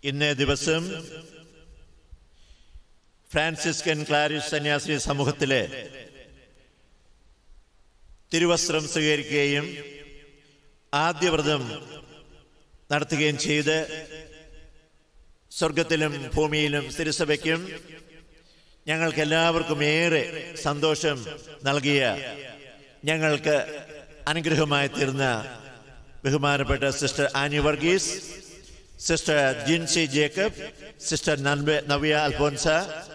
ഇന്നേ ദിവസം Franciscan Clarice സന്യാസി സമൂഹത്തിലെ തിരുവസ്ത്രം സ്വീകരിക്കുകയും ആദ്യവ്രതം നടത്തുകയും ചെയ്ത് സ്വർഗത്തിലും ഭൂമിയിലും തിരുസഭയ്ക്കും ഞങ്ങൾക്ക് എല്ലാവർക്കും ഏറെ സന്തോഷം നൽകിയ ഞങ്ങൾക്ക് അനുഗ്രഹമായി തീർന്ന ബഹുമാനപ്പെട്ട sister Annie Varghese sister Jincy Jacob sister നൻവെ നവ്യ അൽഫോൻസ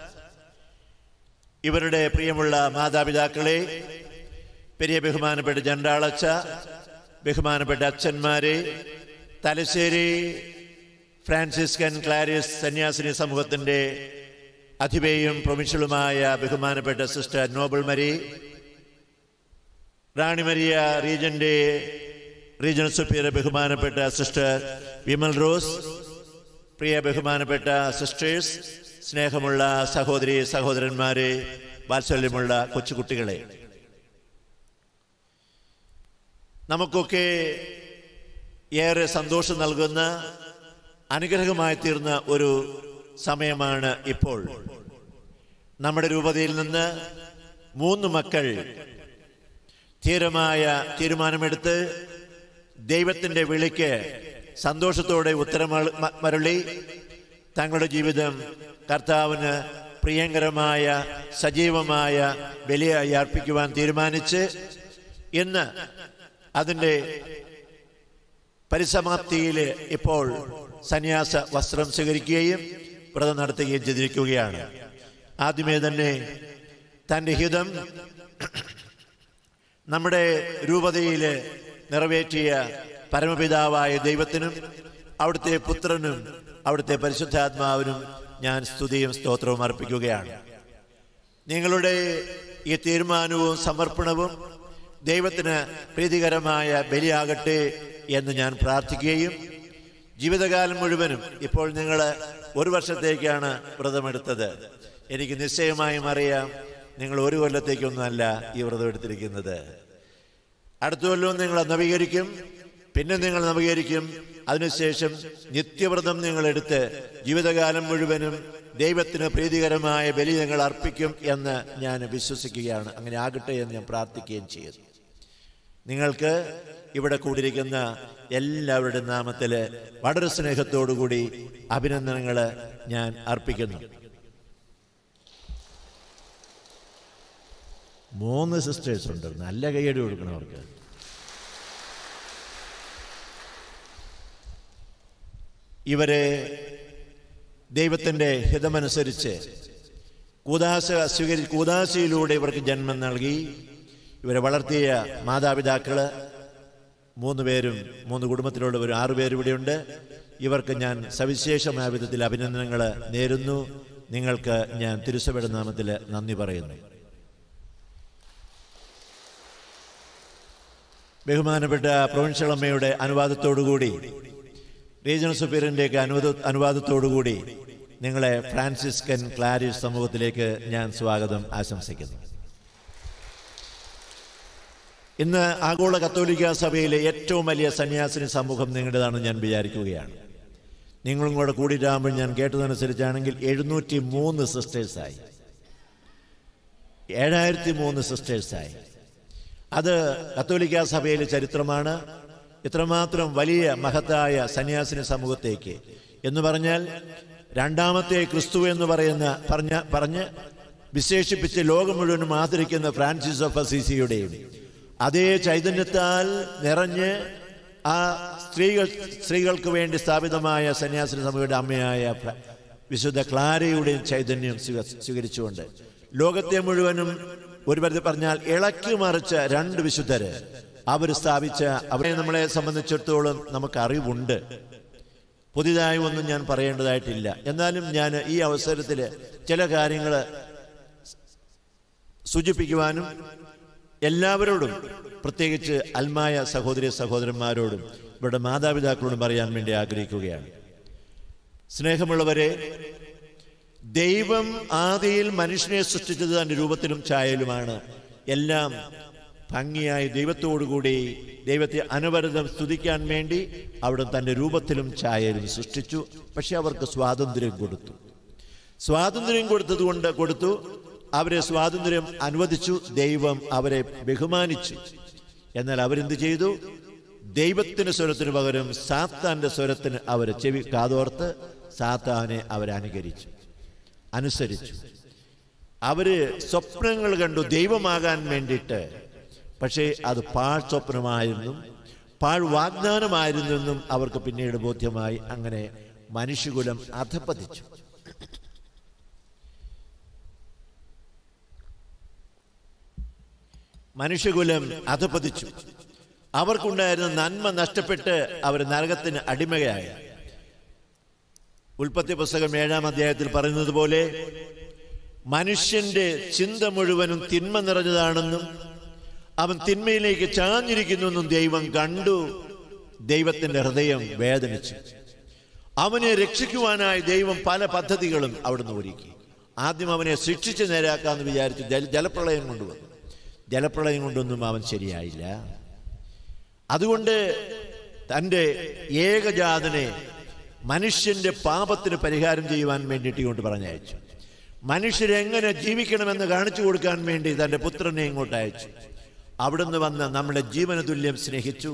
ഇവരുടെ പ്രിയമുള്ള മാതാപിതാക്കളെ പെരിയ ബഹുമാനപ്പെട്ട ജണ്ടാളച്ച ബഹുമാനപ്പെട്ട അച്ഛന്മാരെ തലശ്ശേരി ഫ്രാൻസിസ്കൻ ക്ലാരിസ് സന്യാസിനി സമൂഹത്തിൻ്റെ അധിപയും പ്രൊവിൻഷ്യലുമായ ബഹുമാനപ്പെട്ട സിസ്റ്റർ നോബിൾ മരി റാണിമരിയ റീജന്റെ റീജണൽ സുപ്പീരിയർ ബഹുമാനപ്പെട്ട സിസ്റ്റർ വിമൽ റോസ് പ്രിയ ബഹുമാനപ്പെട്ട സിസ്റ്റേഴ്സ് സ്നേഹമുള്ള സഹോദരി സഹോദരന്മാരെ വാത്സല്യമുള്ള കൊച്ചുകുട്ടികളെ നമുക്കൊക്കെ ഏറെ സന്തോഷം നൽകുന്ന അനുഗ്രഹമായി തീർന്ന ഒരു സമയമാണ് ഇപ്പോൾ നമ്മുടെ രൂപതയിൽ നിന്ന് മൂന്ന് മക്കൾ ധീരമായ തീരുമാനമെടുത്ത് ദൈവത്തിൻ്റെ വിളിക്ക് സന്തോഷത്തോടെ ഉത്തരം മരുളി തങ്ങളുടെ ജീവിതം കർത്താവിന് പ്രിയങ്കരമായ സജീവമായ ബലിയായി അർപ്പിക്കുവാൻ തീരുമാനിച്ച് ഇന്ന് അതിൻ്റെ പരിസമാപ്തിയിൽ ഇപ്പോൾ സന്യാസ വസ്ത്രം സ്വീകരിക്കുകയും വ്രതം നടത്തുകയും ചെയ്തിരിക്കുകയാണ് ആദ്യമേ തന്നെ തൻ്റെ ഹിതം നമ്മുടെ രൂപതയിൽ നിറവേറ്റിയ പരമപിതാവായ ദൈവത്തിനും അവിടുത്തെ പുത്രനും അവിടുത്തെ പരിശുദ്ധാത്മാവിനും ഞാൻ സ്തുതിയും സ്തോത്രവും അർപ്പിക്കുകയാണ് നിങ്ങളുടെ ഈ തീരുമാനവും സമർപ്പണവും ദൈവത്തിന് പ്രീതികരമായ ബലിയാകട്ടെ എന്ന് ഞാൻ പ്രാർത്ഥിക്കുകയും ജീവിതകാലം മുഴുവനും ഇപ്പോൾ നിങ്ങൾ ഒരു വർഷത്തേക്കാണ് വ്രതമെടുത്തത് എനിക്ക് നിശ്ചയമായും അറിയാം നിങ്ങൾ ഒരു കൊല്ലത്തേക്കൊന്നുമല്ല ഈ വ്രതം എടുത്തിരിക്കുന്നത് അടുത്ത കൊല്ലവും നിങ്ങൾ നവീകരിക്കും പിന്നെ നിങ്ങൾ നവീകരിക്കും അതിനുശേഷം നിത്യവ്രതം നിങ്ങൾ എടുത്ത് ജീവിതകാലം മുഴുവനും ദൈവത്തിന് പ്രീതികരമായ ബലി നിങ്ങൾ അർപ്പിക്കും എന്ന് ഞാൻ വിശ്വസിക്കുകയാണ് അങ്ങനെ ആകട്ടെ എന്ന് ഞാൻ പ്രാർത്ഥിക്കുകയും ചെയ്യുന്നു നിങ്ങൾക്ക് ഇവിടെ കൂടിയിരിക്കുന്ന എല്ലാവരുടെ നാമത്തിൽ വളരെ സ്നേഹത്തോടുകൂടി അഭിനന്ദനങ്ങൾ ഞാൻ അർപ്പിക്കുന്നു മൂന്ന് സിസ്റ്റേഴ്സ് ഉണ്ട് നല്ല കൈയടി കൊടുക്കണം അവർക്ക് ഇവരെ ദൈവത്തിൻ്റെ ഹിതമനുസരിച്ച് കൂതാശ സ്വീകരി കൂതാശയിലൂടെ ഇവർക്ക് ജന്മം നൽകി ഇവരെ വളർത്തിയ മാതാപിതാക്കള് മൂന്ന് പേരും മൂന്ന് കുടുംബത്തിലുള്ളവരും ആറുപേരും ഇവിടെയുണ്ട് ഇവർക്ക് ഞാൻ സവിശേഷമായ വിധത്തിൽ അഭിനന്ദനങ്ങൾ നേരുന്നു നിങ്ങൾക്ക് ഞാൻ തിരുസഭയുടെ നാമത്തിൽ നന്ദി പറയുന്നു ബഹുമാനപ്പെട്ട പ്രൊവിൻഷ്യൽ അമ്മയുടെ അനുവാദത്തോടുകൂടി റീജിയണൽ സുപ്പീരിയറിൻ്റെയൊക്കെ അനുവാദ അനുവാദത്തോടുകൂടി നിങ്ങളെ ഫ്രാൻസിസ്കൻ ക്ലാരിസ് സമൂഹത്തിലേക്ക് ഞാൻ സ്വാഗതം ആശംസിക്കുന്നു ഇന്ന് ആഗോള കത്തോലിക്ക സഭയിലെ ഏറ്റവും വലിയ സന്യാസിനി സമൂഹം നിങ്ങളുടേതാണെന്ന് ഞാൻ വിചാരിക്കുകയാണ് നിങ്ങളും കൂടെ കൂടിയിട്ടാകുമ്പോൾ ഞാൻ കേട്ടതനുസരിച്ചാണെങ്കിൽ എഴുന്നൂറ്റി മൂന്ന് സിസ്റ്റേഴ്സായി ഏഴായിരത്തി മൂന്ന് സിസ്റ്റേഴ്സായി അത് കത്തോലിക്ക സഭയിലെ ചരിത്രമാണ് ഇത്രമാത്രം വലിയ മഹത്തായ സന്യാസിനി സമൂഹത്തേക്ക് എന്ന് പറഞ്ഞാൽ രണ്ടാമത്തെ ക്രിസ്തു എന്ന് പറയുന്ന പറഞ്ഞ പറഞ്ഞ് വിശേഷിപ്പിച്ച് ലോകം മുഴുവനും ആദരിക്കുന്ന ഫ്രാൻസിസ് ഓഫ് അസീസിയുടെയും അതേ ചൈതന്യത്താൽ നിറഞ്ഞ് ആ സ്ത്രീകൾ സ്ത്രീകൾക്ക് വേണ്ടി സ്ഥാപിതമായ സന്യാസിനി സഭയുടെ അമ്മയായ വിശുദ്ധ ക്ലാരയുടെയും ചൈതന്യം സ്വീകരിച്ചുകൊണ്ട് ലോകത്തെ മുഴുവനും ഒരു പരിധി പറഞ്ഞാൽ ഇളക്കി മറിച്ച രണ്ട് വിശുദ്ധര് അവർ സ്ഥാപിച്ച അവരെ നമ്മളെ സംബന്ധിച്ചിടത്തോളം നമുക്ക് അറിവുണ്ട് പുതിയതായി ഒന്നും ഞാൻ പറയേണ്ടതായിട്ടില്ല എന്നാലും ഞാൻ ഈ അവസരത്തിൽ ചില കാര്യങ്ങൾ സൂചിപ്പിക്കുവാനും എല്ലാവരോടും പ്രത്യേകിച്ച് അൽമായ സഹോദരി സഹോദരന്മാരോടും ഇവരുടെ മാതാപിതാക്കളോടും പറയാൻ വേണ്ടി ആഗ്രഹിക്കുകയാണ് സ്നേഹമുള്ളവരെ ദൈവം ആദിയിൽ മനുഷ്യനെ സൃഷ്ടിച്ചത് തൻ്റെ രൂപത്തിലും ഛായയിലുമാണ് എല്ലാം ഭംഗിയായി ദൈവത്തോടുകൂടി ദൈവത്തെ അനവരതം സ്തുതിക്കാൻ വേണ്ടി അവിടെ തൻ്റെ രൂപത്തിലും ഛായയിലും സൃഷ്ടിച്ചു പക്ഷെ അവർക്ക് സ്വാതന്ത്ര്യം കൊടുത്തു സ്വാതന്ത്ര്യം കൊടുത്തതുകൊണ്ട് കൊടുത്തു അവരെ സ്വാതന്ത്ര്യം അനുവദിച്ചു ദൈവം അവരെ ബഹുമാനിച്ചു എന്നാൽ അവരെന്ത് ചെയ്തു ദൈവത്തിന്റെ സ്വരത്തിന് പകരം സാത്താന്റെ സ്വരത്തിന് അവർ ചെവി കാതോർത്ത് സാത്താനെ അവരനുകരിച്ചു അനുസരിച്ചു അവര് സ്വപ്നങ്ങൾ കണ്ടു ദൈവമാകാൻ വേണ്ടിയിട്ട് പക്ഷേ അത് പാഴ് സ്വപ്നമായിരുന്നു പാഴ് വാഗ്ദാനമായിരുന്നെന്നും അവർക്ക് പിന്നീട് ബോധ്യമായി അങ്ങനെ മനുഷ്യകുലം അധപ്പതിച്ചു മനുഷ്യകുലം അധപ്പതിച്ചു അവർക്കുണ്ടായിരുന്ന നന്മ നഷ്ടപ്പെട്ട് അവർ നരകത്തിന് അടിമയായി ഉൽപ്പത്തി പുസ്തകം ഏഴാം അധ്യായത്തിൽ പറയുന്നത് പോലെ മനുഷ്യന്റെ ചിന്ത മുഴുവനും തിന്മ നിറഞ്ഞതാണെന്നും അവൻ തിന്മയിലേക്ക് ചാഞ്ഞിരിക്കുന്നെന്നും ദൈവം കണ്ടു ദൈവത്തിന്റെ ഹൃദയം വേദനിച്ചു അവനെ രക്ഷിക്കുവാനായി ദൈവം പല പദ്ധതികളും അവിടുന്ന് ഒരുക്കി ആദ്യം അവനെ ശിക്ഷിച്ച് നേരാക്കാന്ന് വിചാരിച്ചു ജല ജലപ്രളയം കൊണ്ടുവന്നു ജലപ്രളയം കൊണ്ടൊന്നും അവൻ ശരിയായില്ല അതുകൊണ്ട് തൻ്റെ ഏകജാതനെ മനുഷ്യന്റെ പാപത്തിന് പരിഹാരം ചെയ്യുവാൻ വേണ്ടിയിട്ട് ഇങ്ങോട്ട് പറഞ്ഞയച്ചു മനുഷ്യരെങ്ങനെ ജീവിക്കണമെന്ന് കാണിച്ചു കൊടുക്കാൻ വേണ്ടി തൻ്റെ പുത്രനെ ഇങ്ങോട്ട് അയച്ചു അവിടുന്ന് വന്ന് നമ്മളെ ജീവന തുല്യം സ്നേഹിച്ചു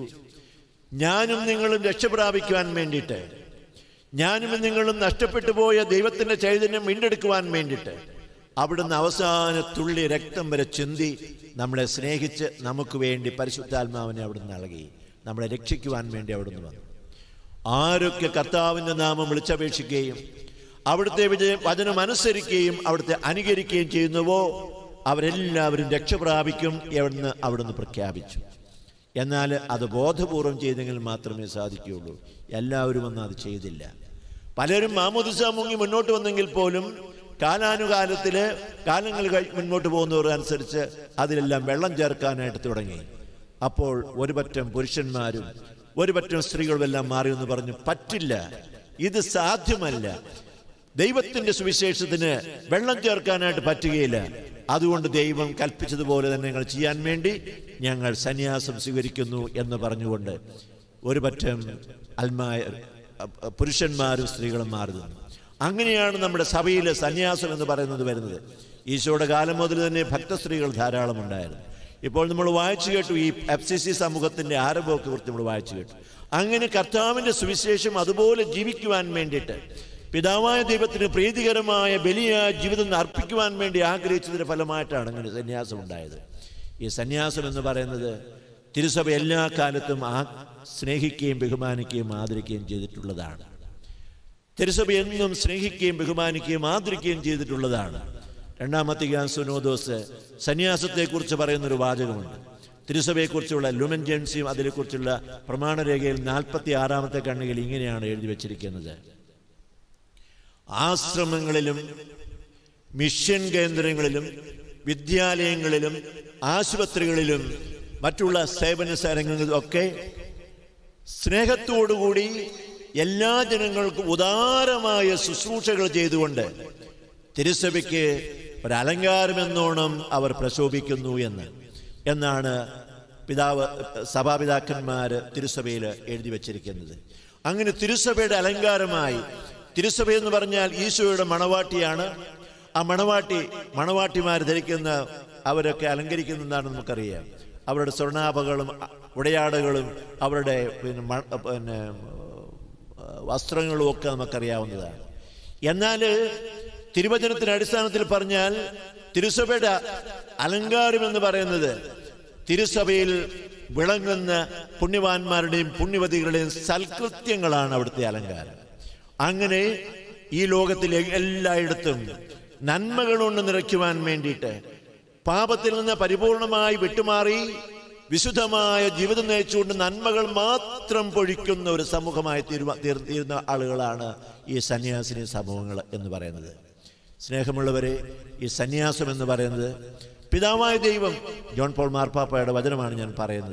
ഞാനും നിങ്ങളും രക്ഷപ്രാപിക്കുവാൻ വേണ്ടിയിട്ട് ഞാനും നിങ്ങളും നഷ്ടപ്പെട്ടു പോയ ദൈവത്തിന്റെ ചൈതന്യം വീണ്ടെടുക്കുവാൻ വേണ്ടിയിട്ട് അവിടുന്ന് അവസാന തുള്ളി രക്തം വരെ ചിന്തി നമ്മളെ സ്നേഹിച്ച് നമുക്ക് വേണ്ടി പരിശുദ്ധാത്മാവിനെ അവിടുന്ന് നൽകി നമ്മളെ രക്ഷിക്കുവാൻ വേണ്ടി അവിടുന്ന് വന്നു ആരൊക്കെ കർത്താവിന്റെ നാമം വിളിച്ചപേക്ഷിക്കുകയും അവിടുത്തെ വിജയം വചനം അനുസരിക്കുകയും അവിടുത്തെ അനുകരിക്കുകയും ചെയ്യുന്നുവോ അവരെല്ലാവരും രക്ഷപ്രാപിക്കും എന്ന് അവിടുന്ന് പ്രഖ്യാപിച്ചു എന്നാൽ അത് ബോധപൂർവം ചെയ്തെങ്കിൽ മാത്രമേ സാധിക്കുകയുള്ളൂ എല്ലാവരും ഒന്നും അത് ചെയ്തില്ല പലരും മാമോദിസ മുങ്ങി മുന്നോട്ട് വന്നെങ്കിൽ പോലും കാലാനുകാലത്തില് കാലങ്ങൾ കഴി മുന്നോട്ട് പോകുന്നവർ അനുസരിച്ച് അതിലെല്ലാം വെള്ളം ചേർക്കാനായിട്ട് തുടങ്ങി അപ്പോൾ ഒരു പറ്റം പുരുഷന്മാരും ഒരു പറ്റം സ്ത്രീകളുമെല്ലാം മാറി എന്ന് പറഞ്ഞു പറ്റില്ല ഇത് സാധ്യമല്ല ദൈവത്തിന്റെ സുവിശേഷത്തിന് വെള്ളം ചേർക്കാനായിട്ട് പറ്റുകയില്ല അതുകൊണ്ട് ദൈവം കൽപ്പിച്ചതുപോലെ തന്നെ ഞങ്ങൾ ചെയ്യാൻ വേണ്ടി ഞങ്ങൾ സന്യാസം സ്വീകരിക്കുന്നു എന്ന് പറഞ്ഞുകൊണ്ട് ഒരു പറ്റം അൽമായ പുരുഷന്മാരും സ്ത്രീകളും മാറി നിന്നു അങ്ങനെയാണ് നമ്മുടെ സഭയിൽ സന്യാസം എന്ന് പറയുന്നത് വരുന്നത് ഈശോയുടെ കാലം മുതൽ തന്നെ ഭക്തസ്ത്രീകൾ ധാരാളം ഉണ്ടായിരുന്നു ഇപ്പോൾ നമ്മൾ വായിച്ചു കേട്ടു ഈ എഫ് സി സി സമൂഹത്തിന്റെ ആരംഭമൊക്കെ കുറിച്ച് നമ്മൾ വായിച്ചു കേട്ടു അങ്ങനെ കർത്താവിന്റെ സുവിശേഷം അതുപോലെ ജീവിക്കുവാൻ വേണ്ടിയിട്ട് പിതാവായ ദൈവത്തിന് പ്രീതികരമായ ബലിയ ജീവിതം അർപ്പിക്കുവാൻ വേണ്ടി ആഗ്രഹിച്ചതിന്റെ ഫലമായിട്ടാണ് അങ്ങനെ സന്യാസം ഉണ്ടായത് ഈ സന്യാസം എന്ന് പറയുന്നത് തിരുസഭ എല്ലാ കാലത്തും ആ സ്നേഹിക്കുകയും ബഹുമാനിക്കുകയും ആദരിക്കുകയും ചെയ്തിട്ടുള്ളതാണ് തിരുസഭ എന്നും സ്നേഹിക്കുകയും ബഹുമാനിക്കുകയും ആദരിക്കുകയും ചെയ്തിട്ടുള്ളതാണ് രണ്ടാമത്തെ സുനോദോസ് സന്യാസത്തെക്കുറിച്ച് പറയുന്നൊരു വാചകമുണ്ട് തിരുസഭയെക്കുറിച്ചുള്ള ലുമൻ ജെൻസിയും അതിനെക്കുറിച്ചുള്ള പ്രമാണരേഖയിൽ നാൽപ്പത്തി ആറാമത്തെ കണ്ണികൾ ഇങ്ങനെയാണ് എഴുതി വച്ചിരിക്കുന്നത് ആശ്രമങ്ങളിലും മിഷൻ കേന്ദ്രങ്ങളിലും വിദ്യാലയങ്ങളിലും ആശുപത്രികളിലും മറ്റുള്ള സേവന സ്ഥലങ്ങളിലും ഒക്കെ സ്നേഹത്തോടുകൂടി എല്ലാ ജനങ്ങൾക്കും ഉദാരമായ ശുശ്രൂഷകൾ ചെയ്തുകൊണ്ട് തിരുസഭയ്ക്ക് ഒരലങ്കാരമെന്നോണം അവർ പ്രശോഭിക്കുന്നു എന്ന് എന്നാണ് പിതാവ് സഭാപിതാക്കന്മാർ തിരുസഭയിൽ എഴുതി വച്ചിരിക്കുന്നത് അങ്ങനെ തിരുസഭയുടെ അലങ്കാരമായി തിരുസഭ എന്ന് പറഞ്ഞാൽ ഈശോയുടെ മണവാട്ടിയാണ് ആ മണവാട്ടി മണവാട്ടിമാർ ധരിക്കുന്ന അവരൊക്കെ അലങ്കരിക്കുന്നതാണെന്ന് നമുക്കറിയാം അവരുടെ സ്വർണ്ണാഭകളും ഉടയാടകളും അവരുടെ പിന്നെ മ- പിന്നെ വസ്ത്രങ്ങളും ഒക്കെ നമുക്കറിയാവുന്നതാണ് എന്നാൽ തിരുവചനത്തിന്റെ അടിസ്ഥാനത്തിൽ പറഞ്ഞാൽ തിരുസഭയുടെ അലങ്കാരം എന്ന് പറയുന്നത് തിരുസഭയിൽ വിളങ്ങുന്ന പുണ്യവാന്മാരുടെയും പുണ്യവതികളുടെയും സൽകൃത്യങ്ങളാണ് അവിടുത്തെ അലങ്കാരം അങ്ങനെ ഈ ലോകത്തിലെ എല്ലായിടത്തും നന്മകൾ കൊണ്ട് നിറയ്ക്കുവാൻ വേണ്ടിയിട്ട് പാപത്തിൽ നിന്ന് പരിപൂർണമായി വിട്ടുമാറി വിശുദ്ധമായ ജീവിതം നയിച്ചുകൊണ്ട് നന്മകൾ മാത്രം പൊഴിക്കുന്ന ഒരു സമൂഹമായി തീരുമാ തീർ- തീരുന്ന ആളുകളാണ് ഈ സന്യാസിനി സമൂഹങ്ങൾ എന്ന് പറയുന്നത് സ്നേഹമുള്ളവരെ ഈ സന്യാസം എന്ന് പറയുന്നത് പിതാവായ ദൈവം ജോൺ പോൾ മാർപ്പാപ്പയുടെ വചനമാണ് ഞാൻ പറയുന്നത്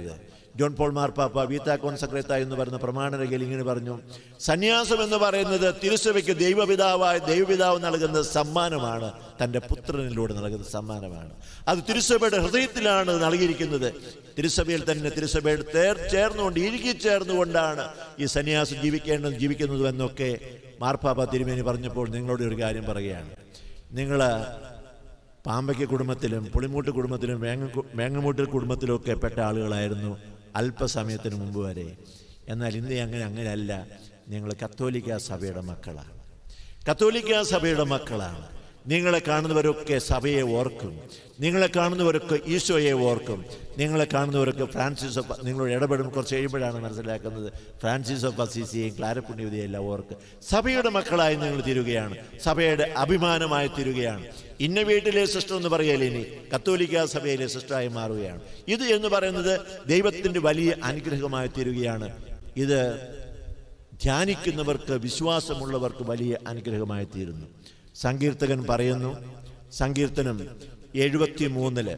ജോൺ പോൾ മാർപ്പാപ്പ വീത്ത കോൺസക്രേത്ത എന്ന് പറയുന്ന പ്രമാണരകയിൽ ഇങ്ങനെ പറഞ്ഞു സന്യാസം എന്ന് പറയുന്നത് തിരുസഭയ്ക്ക് ദൈവപിതാവായ ദൈവപിതാവ് നൽകുന്ന സമ്മാനമാണ് തൻ്റെ പുത്രനിലൂടെ നൽകുന്ന സമ്മാനമാണ് അത് തിരുസഭയുടെ ഹൃദയത്തിലാണ് നൽകിയിരിക്കുന്നത് തിരുസഭയിൽ തന്നെ തിരുസഭയുടെ തേർ ചേർന്നുകൊണ്ട് ഇഴുകി ചേർന്നുകൊണ്ടാണ് ഈ സന്യാസം ജീവിക്കേണ്ടത് ജീവിക്കുന്നതും എന്നൊക്കെ മാർപ്പാപ്പ തിരുമേനി പറഞ്ഞപ്പോൾ നിങ്ങളോട് ഒരു കാര്യം പറയുകയാണ് നിങ്ങൾ പാമ്പയ്ക്ക് കുടുംബത്തിലും പുളിമൂട്ട് കുടുംബത്തിലും വേങ്ങ വേങ്ങമൂട്ടിൽ കുടുംബത്തിലും ഒക്കെ പെട്ട ആളുകളായിരുന്നു അല്പസമയത്തിന് മുമ്പ് വരെ എന്നാൽ ഇന്ന് അങ്ങനെ അങ്ങനെയല്ല നിങ്ങൾ കത്തോലിക്ക സഭയുടെ മക്കളാണ് കത്തോലിക്ക സഭയുടെ മക്കളാണ് നിങ്ങളെ കാണുന്നവരൊക്കെ സഭയെ ഓർക്കും നിങ്ങളെ കാണുന്നവരൊക്കെ ഈശോയെ ഓർക്കും നിങ്ങളെ കാണുന്നവരൊക്കെ ഫ്രാൻസിസ് ഓഫ് നിങ്ങളോട് ഇടപെടും കുറച്ച് കഴിയുമ്പോഴാണ് മനസ്സിലാക്കുന്നത് ഫ്രാൻസിസ് ഓഫ് അസീസിയെയും ക്ലാരപ്പുണ്യവതിയെയും എല്ലാം ഓർക്ക് സഭയുടെ മക്കളായി നിങ്ങൾ തീരുകയാണ് സഭയുടെ അഭിമാനമായി തീരുകയാണ് ഇന്ന വീട്ടിലെ സിസ്റ്റർ എന്ന് പറയല്ലേ ഇനി കത്തോലിക്ക സഭയിലെ സിസ്റ്ററായി മാറുകയാണ് ഇത് എന്ന് പറയുന്നത് ദൈവത്തിൻ്റെ വലിയ അനുഗ്രഹമായി തീരുകയാണ് ഇത് ധ്യാനിക്കുന്നവർക്ക് വിശ്വാസമുള്ളവർക്ക് വലിയ അനുഗ്രഹമായി തീരുന്നു സങ്കീർത്തകൻ പറയുന്നു സങ്കീർത്തനം എഴുപത്തി മൂന്നില്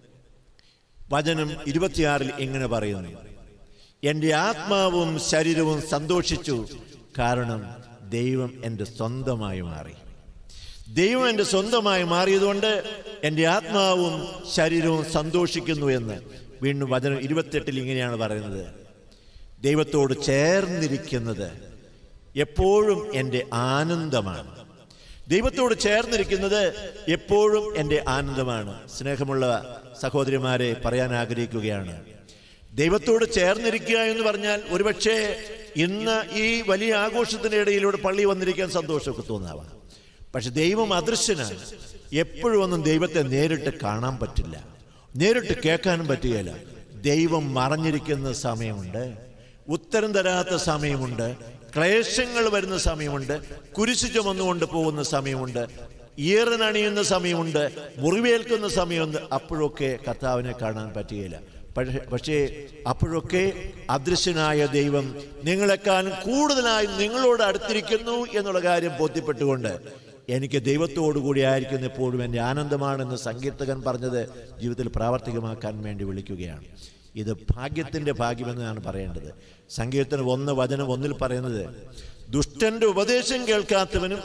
വചനം ഇരുപത്തിയാറിൽ ഇങ്ങനെ പറയുന്നു എൻ്റെ ആത്മാവും ശരീരവും സന്തോഷിച്ചു കാരണം ദൈവം എൻ്റെ സ്വന്തമായി മാറി ദൈവം എൻ്റെ സ്വന്തമായി മാറിയതുകൊണ്ട് എൻ്റെ ആത്മാവും ശരീരവും സന്തോഷിക്കുന്നു എന്ന് വീണ്ടും വചനം ഇരുപത്തെട്ടിൽ ഇങ്ങനെയാണ് പറയുന്നത് ദൈവത്തോട് ചേർന്നിരിക്കുന്നത് എപ്പോഴും എൻ്റെ ആനന്ദമാണ് ദൈവത്തോട് ചേർന്നിരിക്കുന്നത് എപ്പോഴും എൻ്റെ ആനന്ദമാണ് സ്നേഹമുള്ള സഹോദരിമാരെ പറയാൻ ആഗ്രഹിക്കുകയാണ് ദൈവത്തോട് ചേർന്നിരിക്കുക എന്ന് പറഞ്ഞാൽ ഒരുപക്ഷെ ഇന്ന് ഈ വലിയ ആഘോഷത്തിന്റെ ഇടയിലൂടെ പള്ളി വന്നിരിക്കാൻ സന്തോഷമൊക്കെ തോന്നാവാം പക്ഷെ ദൈവം അദൃശ്യനാണ് എപ്പോഴും ഒന്നും ദൈവത്തെ നേരിട്ട് കാണാൻ പറ്റില്ല നേരിട്ട് കേൾക്കാനും പറ്റുകയില്ല ദൈവം മറഞ്ഞിരിക്കുന്ന സമയമുണ്ട് ഉത്തരം തരാത്ത സമയമുണ്ട് ക്ലേശങ്ങൾ വരുന്ന സമയമുണ്ട് കുരിശു ചുമന്നുകൊണ്ട് പോകുന്ന സമയമുണ്ട് ഈറനണിയുന്ന സമയമുണ്ട് മുറിവേൽക്കുന്ന സമയമുണ്ട് അപ്പോഴൊക്കെ കർത്താവിനെ കാണാൻ പറ്റുകയില്ല പക്ഷേ പക്ഷേ അപ്പോഴൊക്കെ അദൃശ്യനായ ദൈവം നിങ്ങളെക്കാളും കൂടുതലായി നിങ്ങളോട് അടുത്തിരിക്കുന്നു എന്നുള്ള കാര്യം ബോധ്യപ്പെട്ടുകൊണ്ട് എനിക്ക് ദൈവത്തോടു കൂടി ആയിരിക്കുന്ന എപ്പോഴും എൻ്റെ ആനന്ദമാണെന്ന് സങ്കീർത്തകൻ പറഞ്ഞത് ജീവിതത്തിൽ പ്രാവർത്തികമാക്കാൻ വേണ്ടി വിളിക്കുകയാണ് ഇത് ഭാഗ്യത്തിൻ്റെ ഭാഗ്യമെന്നാണ് പറയേണ്ടത് സങ്കീർത്തനം ഒന്ന് വചനം ഒന്നിൽ പറയുന്നത് ദുഷ്ടന്റെ ഉപദേശം കേൾക്കാത്തവനും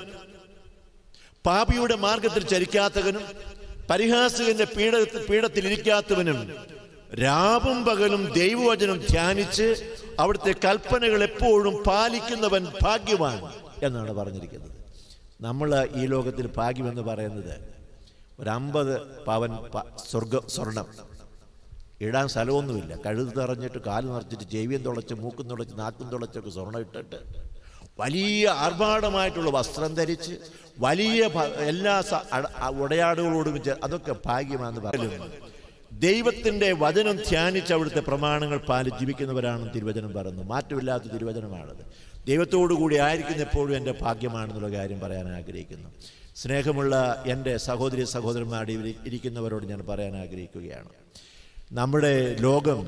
പാപിയുടെ മാർഗത്തിൽ ചരിക്കാത്തവനും പരിഹാസകന്റെ പീഡ പീഠത്തിലിരിക്കാത്തവനും രാവും പകലും ദൈവവചനം ധ്യാനിച്ച് അവിടുത്തെ കൽപ്പനകൾ എപ്പോഴും പാലിക്കുന്നവൻ ഭാഗ്യവാൻ എന്നാണ് പറഞ്ഞിരിക്കുന്നത് നമ്മൾ ഈ ലോകത്തിൽ ഭാഗ്യമെന്ന് പറയുന്നത് ഒരു അമ്പത് പവൻ പ- സ്വർഗ സ്വർണം ഇടാൻ സ്ഥലമൊന്നുമില്ല കഴുത് നിറഞ്ഞിട്ട് കാല് നിറച്ചിട്ട് ചെവിയും തുളച്ച് മൂക്കും തുളച്ച് നാക്കും തുളച്ചൊക്കെ സ്വർണ്ണം ഇട്ടിട്ട് വലിയ ആർഭാടമായിട്ടുള്ള വസ്ത്രം ധരിച്ച് വലിയ ഭ- എല്ലാ സ- അട- അ- ഉടയാടുകളോടും ചേ- അതൊക്കെ ഭാഗ്യമാണെന്ന് പറയുന്നു ദൈവത്തിന്റെ വചനം ധ്യാനിച്ച് അവിടുത്തെ പ്രമാണങ്ങൾ പാലിച്ച് ജീവിക്കുന്നവരാണ് തിരുവചനം പറയുന്നത് മാറ്റമില്ലാത്ത തിരുവചനമാണത് ദൈവത്തോടു കൂടി ആയിരിക്കുന്ന എപ്പോഴും എൻ്റെ ഭാഗ്യമാണെന്നുള്ള കാര്യം പറയാൻ ആഗ്രഹിക്കുന്നു സ്നേഹമുള്ള എൻ്റെ സഹോദരി സഹോദരന്മാരുടെ ഇവിടെ ഇരിക്കുന്നവരോട് ഞാൻ പറയാൻ ആഗ്രഹിക്കുകയാണ് നമ്മുടെ ലോകം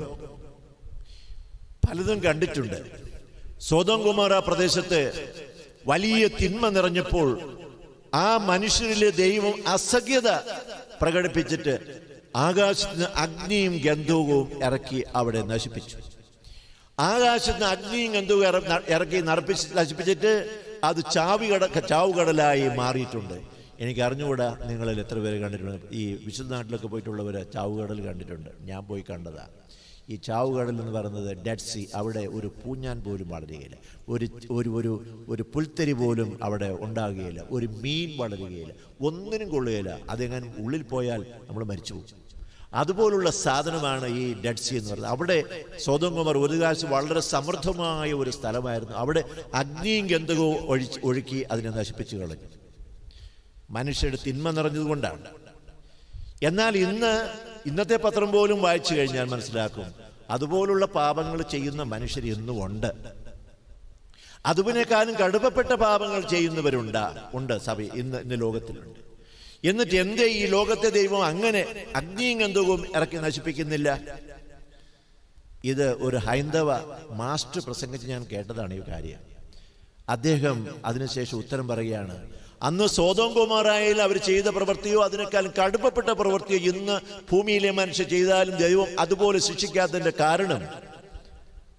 പലതും കണ്ടിട്ടുണ്ട് സ്വതം കുമാര പ്രദേശത്ത് വലിയ തിന്മ നിറഞ്ഞപ്പോൾ ആ മനുഷ്യരിലെ ദൈവം അസഖ്യത പ്രകടിപ്പിച്ചിട്ട് ആകാശത്ത് നിന്ന് അഗ്നിയും ഗന്ധവും ഇറക്കി അവിടെ നശിപ്പിച്ചു ആകാശത്ത് നിന്ന് അഗ്നിയും ഗന്ധവും ഇറ- ന- ഇറക്കി നറപ്പിച്ച് നശിപ്പിച്ചിട്ട് അത് ചാവികട ചാവുകടലായി മാറിയിട്ടുണ്ട് എനിക്ക് അറിഞ്ഞുകൂടാ നിങ്ങളിൽ എത്ര പേര് കണ്ടിട്ടുണ്ട് ഈ വിശുദ്ധ നാട്ടിലൊക്കെ പോയിട്ടുള്ളവർ ചാവുകടൽ കണ്ടിട്ടുണ്ട് ഞാൻ പോയി കണ്ടതാ ഈ ചാവുകടൽ എന്ന് പറയുന്നത് ഡെഡ് സി അവിടെ ഒരു പൂഞ്ഞാൻ പോലും വളരുകയില്ല ഒരു ഒരു ഒരു ഒരു പുൽത്തരി പോലും അവിടെ ഉണ്ടാകുകയില്ല ഒരു മീൻ വളരുകയില്ല ഒന്നിനും കൊള്ളുകയില്ല അതെങ്ങനെ ഉള്ളിൽ പോയാൽ നമ്മൾ മരിച്ചു പോകും അതുപോലുള്ള സാധനമാണ് ഈ ഡെഡ് സി എന്ന് പറയുന്നത് അവിടെ സ്വതംകുമാർ ഒരു കാശ് വളരെ സമൃദ്ധമായ ഒരു സ്ഥലമായിരുന്നു അവിടെ അഗ്നിയും ഗന്ധകവും ഒഴിച്ച് ഒഴുക്കി അതിനെ നശിപ്പിച്ചു കളഞ്ഞു മനുഷ്യരുടെ തിന്മ നിറഞ്ഞതുകൊണ്ടാണ് എന്നാൽ ഇന്ന് ഇന്നത്തെ പത്രം പോലും വായിച്ചു കഴിഞ്ഞാൽ മനസ്സിലാക്കും അതുപോലുള്ള പാപങ്ങൾ ചെയ്യുന്ന മനുഷ്യർ ഇന്നും ഉണ്ട് അതുവിനേക്കാളും കടുപ്പപ്പെട്ട പാപങ്ങൾ ചെയ്യുന്നവരുണ്ട് ഉണ്ട് സഭ ഇന്ന് ഇന്ന് ലോകത്തിലുണ്ട് എന്നിട്ട് എന്തേ ഈ ലോകത്തെ ദൈവം അങ്ങനെ അഗ്നിയും ഗന്ധവും ഇറക്കി നശിപ്പിക്കുന്നില്ല ഇത് ഒരു ഹൈന്ദവ മാസ്റ്റർ പ്രസംഗിച്ച് ഞാൻ കേട്ടതാണ് ഈ കാര്യം അദ്ദേഹം അതിനുശേഷം ഉത്തരം പറയുകയാണ് അന്ന് സോതോം കുമാറായാലും അവർ ചെയ്ത പ്രവൃത്തിയോ അതിനേക്കാളും കടുപ്പപ്പെട്ട പ്രവൃത്തിയോ ഇന്ന് ഭൂമിയിലെ മനുഷ്യർ ചെയ്താലും ദൈവം അതുപോലെ ശിക്ഷിക്കാത്തതിന്റെ കാരണം